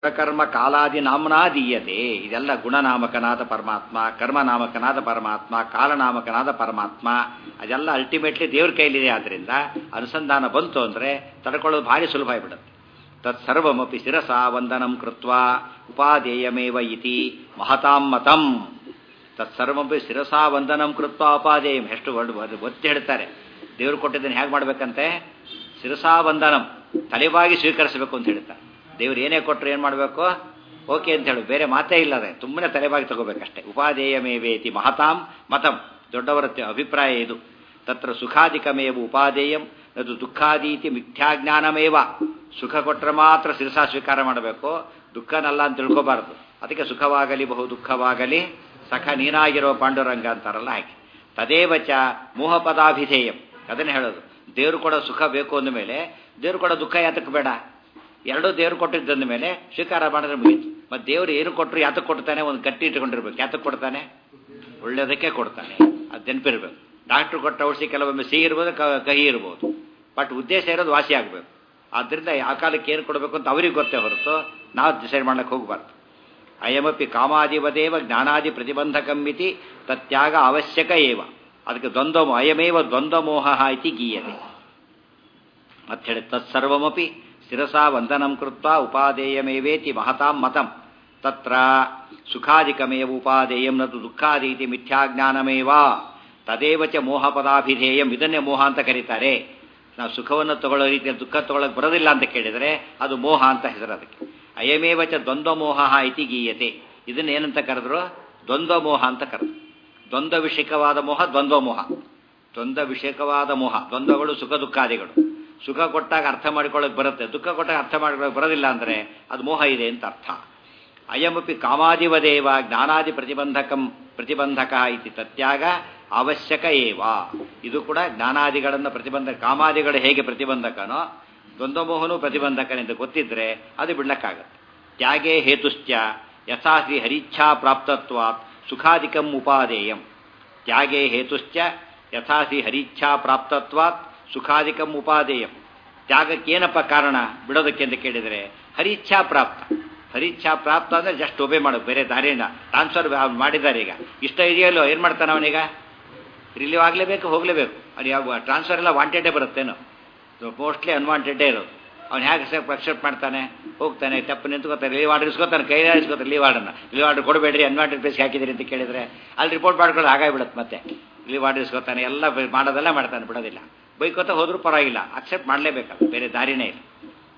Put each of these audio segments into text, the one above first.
ಕರ್ಮ ಕಾಲಾದಿ ನಾಮ್ನಾ ದೀಯತೆ ಇದೆಲ್ಲ ಗುಣನಾಮಕನಾದ ಪರಮಾತ್ಮ ಕರ್ಮನಾಮಕನಾದ ಪರಮಾತ್ಮ ಕಾಲನಾಮಕನಾದ ಪರಮಾತ್ಮ ಅದೆಲ್ಲ ಅಲ್ಟಿಮೇಟ್ಲಿ ದೇವ್ರ ಕೈಲಿದೆ ಆದ್ರಿಂದ ಅನುಸಂಧಾನ ಬಂತು ಅಂದ್ರೆ ತಡ್ಕೊಳ್ಳೋದು ಭಾರಿ ಸುಲಭ ಆಗಿಬಿಡುತ್ತೆ ತತ್ಸರ್ವಮಪಿ ಶಿರಸ ವಂದನಂ ಕೃತ್ವ ಉಪಾದೇಯಮೇವ ಇತಿ ಮಹತಾಂ ಮತಂ ತತ್ಸರ್ವಮಪಿ ಶಿರಸಾ ವಂದನಂ ಕೃತ್ವ ಉಪಾದೇಯಂ ಎಷ್ಟು ಒತ್ತಿ ಹೇಳ್ತಾರೆ ದೇವರು ಕೊಟ್ಟಿದ್ದನ್ನು ಹೇಗೆ ಮಾಡ್ಬೇಕಂತೆ ಶಿರಸಾ ವಂದನಂ ತಲೆಬಾಗಿ ಸ್ವೀಕರಿಸಬೇಕು ಅಂತ ಹೇಳ್ತಾರೆ ದೇವ್ರು ಏನೇ ಕೊಟ್ಟರು ಏನು ಮಾಡಬೇಕು ಓಕೆ ಅಂತ ಹೇಳು ಬೇರೆ ಮಾತೇ ಇಲ್ಲದೆ ಸುಮ್ಮನೆ ತಲೆಬಾಗಿ ತಗೋಬೇಕಷ್ಟೇ ಉಪಾದೇಯಮೇವೇತಿ ಮಹತಾಂ ಮತಂ ದೊಡ್ಡವರ ಅಭಿಪ್ರಾಯ ಇದು ತತ್ರ ಸುಖಾಧಿಕಮೇವ ಉಪಾದೇಯಂ ಅದು ದುಃಖಾದೀತಿ ಮಿಥ್ಯಾಜ್ಞಾನಮೇವ ಸುಖ ಕೊಟ್ಟರೆ ಮಾತ್ರ ಶಿರಸಾ ಸ್ವೀಕಾರ ಮಾಡಬೇಕು ದುಃಖನಲ್ಲ ಅಂತ ತಿಳ್ಕೋಬಾರ್ದು ಅದಕ್ಕೆ ಸುಖವಾಗಲಿ ಬಹು ದುಃಖವಾಗಲಿ ಸಖ ನೀನಾಗಿರೋ ಪಾಂಡುರಂಗ ಅಂತಾರಲ್ಲ ಹಾಗೆ ತದೇವಚ ಮೋಹಪದಾಭಿಧೇಯಂ ಅದನ್ನೇ ಹೇಳೋದು ದೇವರು ಕೊಡೋ ಸುಖ ಬೇಕು ಅಂದ ಮೇಲೆ ದೇವರು ಕೊಡೋ ದುಃಖ ಯಾತಕ್ಕೆ ಬೇಡ ಎರಡೂ ದೇವ್ರು ಕೊಟ್ಟಿದ್ದಂದ ಮೇಲೆ ಸ್ವೀಕಾರ ಮಾಡಿದ್ರೆ ಮುಗೀತು ಮತ್ತು ದೇವರು ಏನು ಕೊಟ್ಟರು ಯಾತಕ್ಕೆ ಕೊಡ್ತಾನೆ ಒಂದು ಗಟ್ಟಿ ಇಟ್ಕೊಂಡಿರ್ಬೇಕು ಯಾತಕ್ಕೆ ಕೊಡ್ತಾನೆ ಒಳ್ಳೇದಕ್ಕೆ ಕೊಡ್ತಾನೆ ಅದು ನೆನಪಿರ್ಬೇಕು ಡಾಕ್ಟ್ರು ಕೊಟ್ಟ ಔಷಧಿ ಕೆಲವೊಮ್ಮೆ ಸಿಹಿ ಇರ್ಬೋದು ಕಹಿ ಇರ್ಬೋದು ಬಟ್ ಉದ್ದೇಶ ಇರೋದು ವಾಸಿ ಆಗಬೇಕು ಆದ್ದರಿಂದ ಆ ಕಾಲಕ್ಕೆ ಏನು ಕೊಡಬೇಕು ಅಂತ ಅವ್ರಿಗೆ ಗೊತ್ತೇ ಹೊರತು ನಾವು ಡಿಸೈಡ್ ಮಾಡ್ಲಿಕ್ಕೆ ಹೋಗಬಾರ್ದು ಅಯಮಪಿ ಕಾಮಾದಿವದೇವ ಜ್ಞಾನಾದಿ ಪ್ರತಿಬಂಧಕಂಬಿತಿ ತತ್ಯಾಗ ಅವಶ್ಯಕ ಏವ ಅದಕ್ಕೆ ದ್ವಂದ್ವ ಅಯಮೇವ ದ್ವಂದ್ವಮೋಹ ಇತಿ ಗೀಯತೆ ಮತ್ತೆ ಹೇಳಿ ತತ್ಸರ್ವಮಪಿ ಶಿರಸಾ ವಂದನಂ ಕೃತ್ವ ಉಪಾದೇಯಮೇವೇತಿ ಮಹತಾಂ ಮತಂ ತತ್ರ ಸುಖಾಧಿಕಮೇವ ಉಪಾದೇಯಂ ನತು ದುಃಖಾದೀತಿ ಮಿಥ್ಯಾಜ್ಞಾನಮೇವ ತದೇವ ಚ ಮೋಹಪದಾಭಿಧೇಯಂ ಇದನ್ನೇ ಮೋಹ ಅಂತ ಕರೀತಾರೆ ನಾವು ಸುಖವನ್ನು ತಗೊಳ್ಳೋ ರೀತಿಯಲ್ಲಿ ದುಃಖ ತಗೊಳ್ಳೋಕೆ ಬರೋದಿಲ್ಲ ಅಂತ ಕೇಳಿದರೆ ಅದು ಮೋಹ ಅಂತ ಹೆಸರು ಅದಕ್ಕೆ ಅಯಮೇವ ಚ ದ್ವಂದ್ವ ಮೋಹ ಇತಿ ಗೀಯತೆ ಇದನ್ನ ಏನಂತ ಕರೆದ್ರು ದ್ವಂದ್ವ ಮೋಹ ಅಂತ ಕರೆದ್ರು ದ್ವಂದ್ವ ವಿಷಯಕವಾದ ಮೋಹ ದ್ವಂದ್ವ ಮೋಹ ದ್ವಂದ್ವ ವಿಷಯಕವಾದ ಮೋಹ ದ್ವಂದ್ವಗಳು ಸುಖ ದುಃಖಾದಿಗಳು ಸುಖ ಕೊಟ್ಟಾಗ ಅರ್ಥ ಮಾಡ್ಕೊಳ್ಳೋಕೆ ಬರುತ್ತೆ ದುಃಖ ಕೊಟ್ಟಾಗ ಅರ್ಥ ಮಾಡ್ಕೊಳ್ಳೋಕೆ ಬರೋದಿಲ್ಲ ಅಂದರೆ ಅದು ಮೋಹ ಇದೆ ಅಂತ ಅರ್ಥ ಅಯಮಪಿ ಕಾಮಾದಿವದೇವ ಜ್ಞಾನಾದಿ ಪ್ರತಿಬಂಧಕಂ ಪ್ರತಿಬಂಧಕ ಇತಿ ತತ್ಯಾಗ ಅವಶ್ಯಕ ಏವ ಇದು ಕೂಡ ಜ್ಞಾನಾದಿಗಳನ್ನು ಪ್ರತಿಬಂಧಕ ಕಾಮಾದಿಗಳು ಹೇಗೆ ಪ್ರತಿಬಂಧಕನೋ ದ್ವಂದ್ವಮೋಹನೂ ಪ್ರತಿಬಂಧಕನೆಂದು ಗೊತ್ತಿದ್ರೆ ಅದು ಬಿಡ್ಲಕ್ಕಾಗತ್ತೆ ತ್ಯಾಗೇ ಹೇತುಶ್ಚ ಯಥಾಶ್ರೀ ಹರಿಚ್ಛಾ ಪ್ರಾಪ್ತತ್ವಾತ್ ಸುಖಾಧಿಕಂ ಉಪಾದೇಯಂ ತ್ಯಾಗೇ ಹೇತುಶ್ಚ ಯಥಾಶ್ರೀ ಹರಿಚ್ಛಾ ಪ್ರಾಪ್ತತ್ವಾತ್ ಸುಖಾಧಿಕಂ ಉಪಾದೇಯಂ ತ್ಯಾಗಕ್ಕೇನಪ್ಪ ಕಾರಣ ಬಿಡೋದಕ್ಕೆ ಅಂತ ಕೇಳಿದರೆ ಹರಿಚ್ಛಾ ಪ್ರಾಪ್ತ ಹರಿಚ್ಛಾ ಪ್ರಾಪ್ತ ಅಂದರೆ ಜಸ್ಟ್ ಒಬೆ ಮಾಡೋದು ಬೇರೆ ದಾರಿಯಿಂದ ಟ್ರಾನ್ಸ್ಫರ್ ಮಾಡಿದ್ದಾರೆ ಈಗ ಇಷ್ಟ ಇದೆಯಲ್ಲೋ ಏನು ಮಾಡ್ತಾನೆ ಅವನೀಗ ರಿಲೀವ್ ಆಗಲೇಬೇಕು ಹೋಗಲೇಬೇಕು ಅದು ಯಾವ ಟ್ರಾನ್ಸ್ಫರ್ ಎಲ್ಲ ವಾಂಟೆಡೇ ಬರುತ್ತೇನೋ ಮೋಸ್ಟ್ಲಿ ಅನ್ವಾಂಟೆಡೇ ಇರೋದು ಅವ್ನು ಹೇಗೆ ಸರ್ ಅಕ್ಸೆಪ್ಟ್ ಮಾಡ್ತಾನೆ ಹೋಗ್ತಾನೆ ತಪ್ಪು ನಿಂತ್ಕೋತಾನೆ ಲೀವ್ ಆರ್ಡರ್ ಇಸ್ಕೋತಾನೆ ಕೈ ಇಸ್ಕೋತಾನೆ ಲೀವ್ ಆರ್ಡರ್ನ ಲೀವ್ ಆರ್ಡರ್ ಕೊಡಬೇಡ್ರಿ ಅನ್ವಾಂಟೆಡ್ ಪ್ಲೇಸ್ ಹಾಕಿದಿರಿ ಅಂತ ಕೇಳಿದರೆ ಅಲ್ಲಿ ರಿಪೋರ್ಟ್ ಮಾಡ್ಕೊಳ್ಳೋದು ಹಾಗಾಗಿಬಿಡುತ್ತೆ ಮತ್ತೆ ಲೀವ್ ಆರ್ಡರ್ ಇಸ್ಕೋತಾನೆ ಎಲ್ಲ ಮಾಡೋದೆಲ್ಲ ಮಾಡ್ತಾನೆ ಬಿಡೋದಿಲ್ಲ ಬೈಕೋತ ಹೋದ್ರೂ ಪರವಾಗಿಲ್ಲ ಅಕ್ಸೆಪ್ಟ್ ಮಾಡಲೇಬೇಕಲ್ಲ ಬೇರೆ ದಾರಿನೇ ಇಲ್ಲ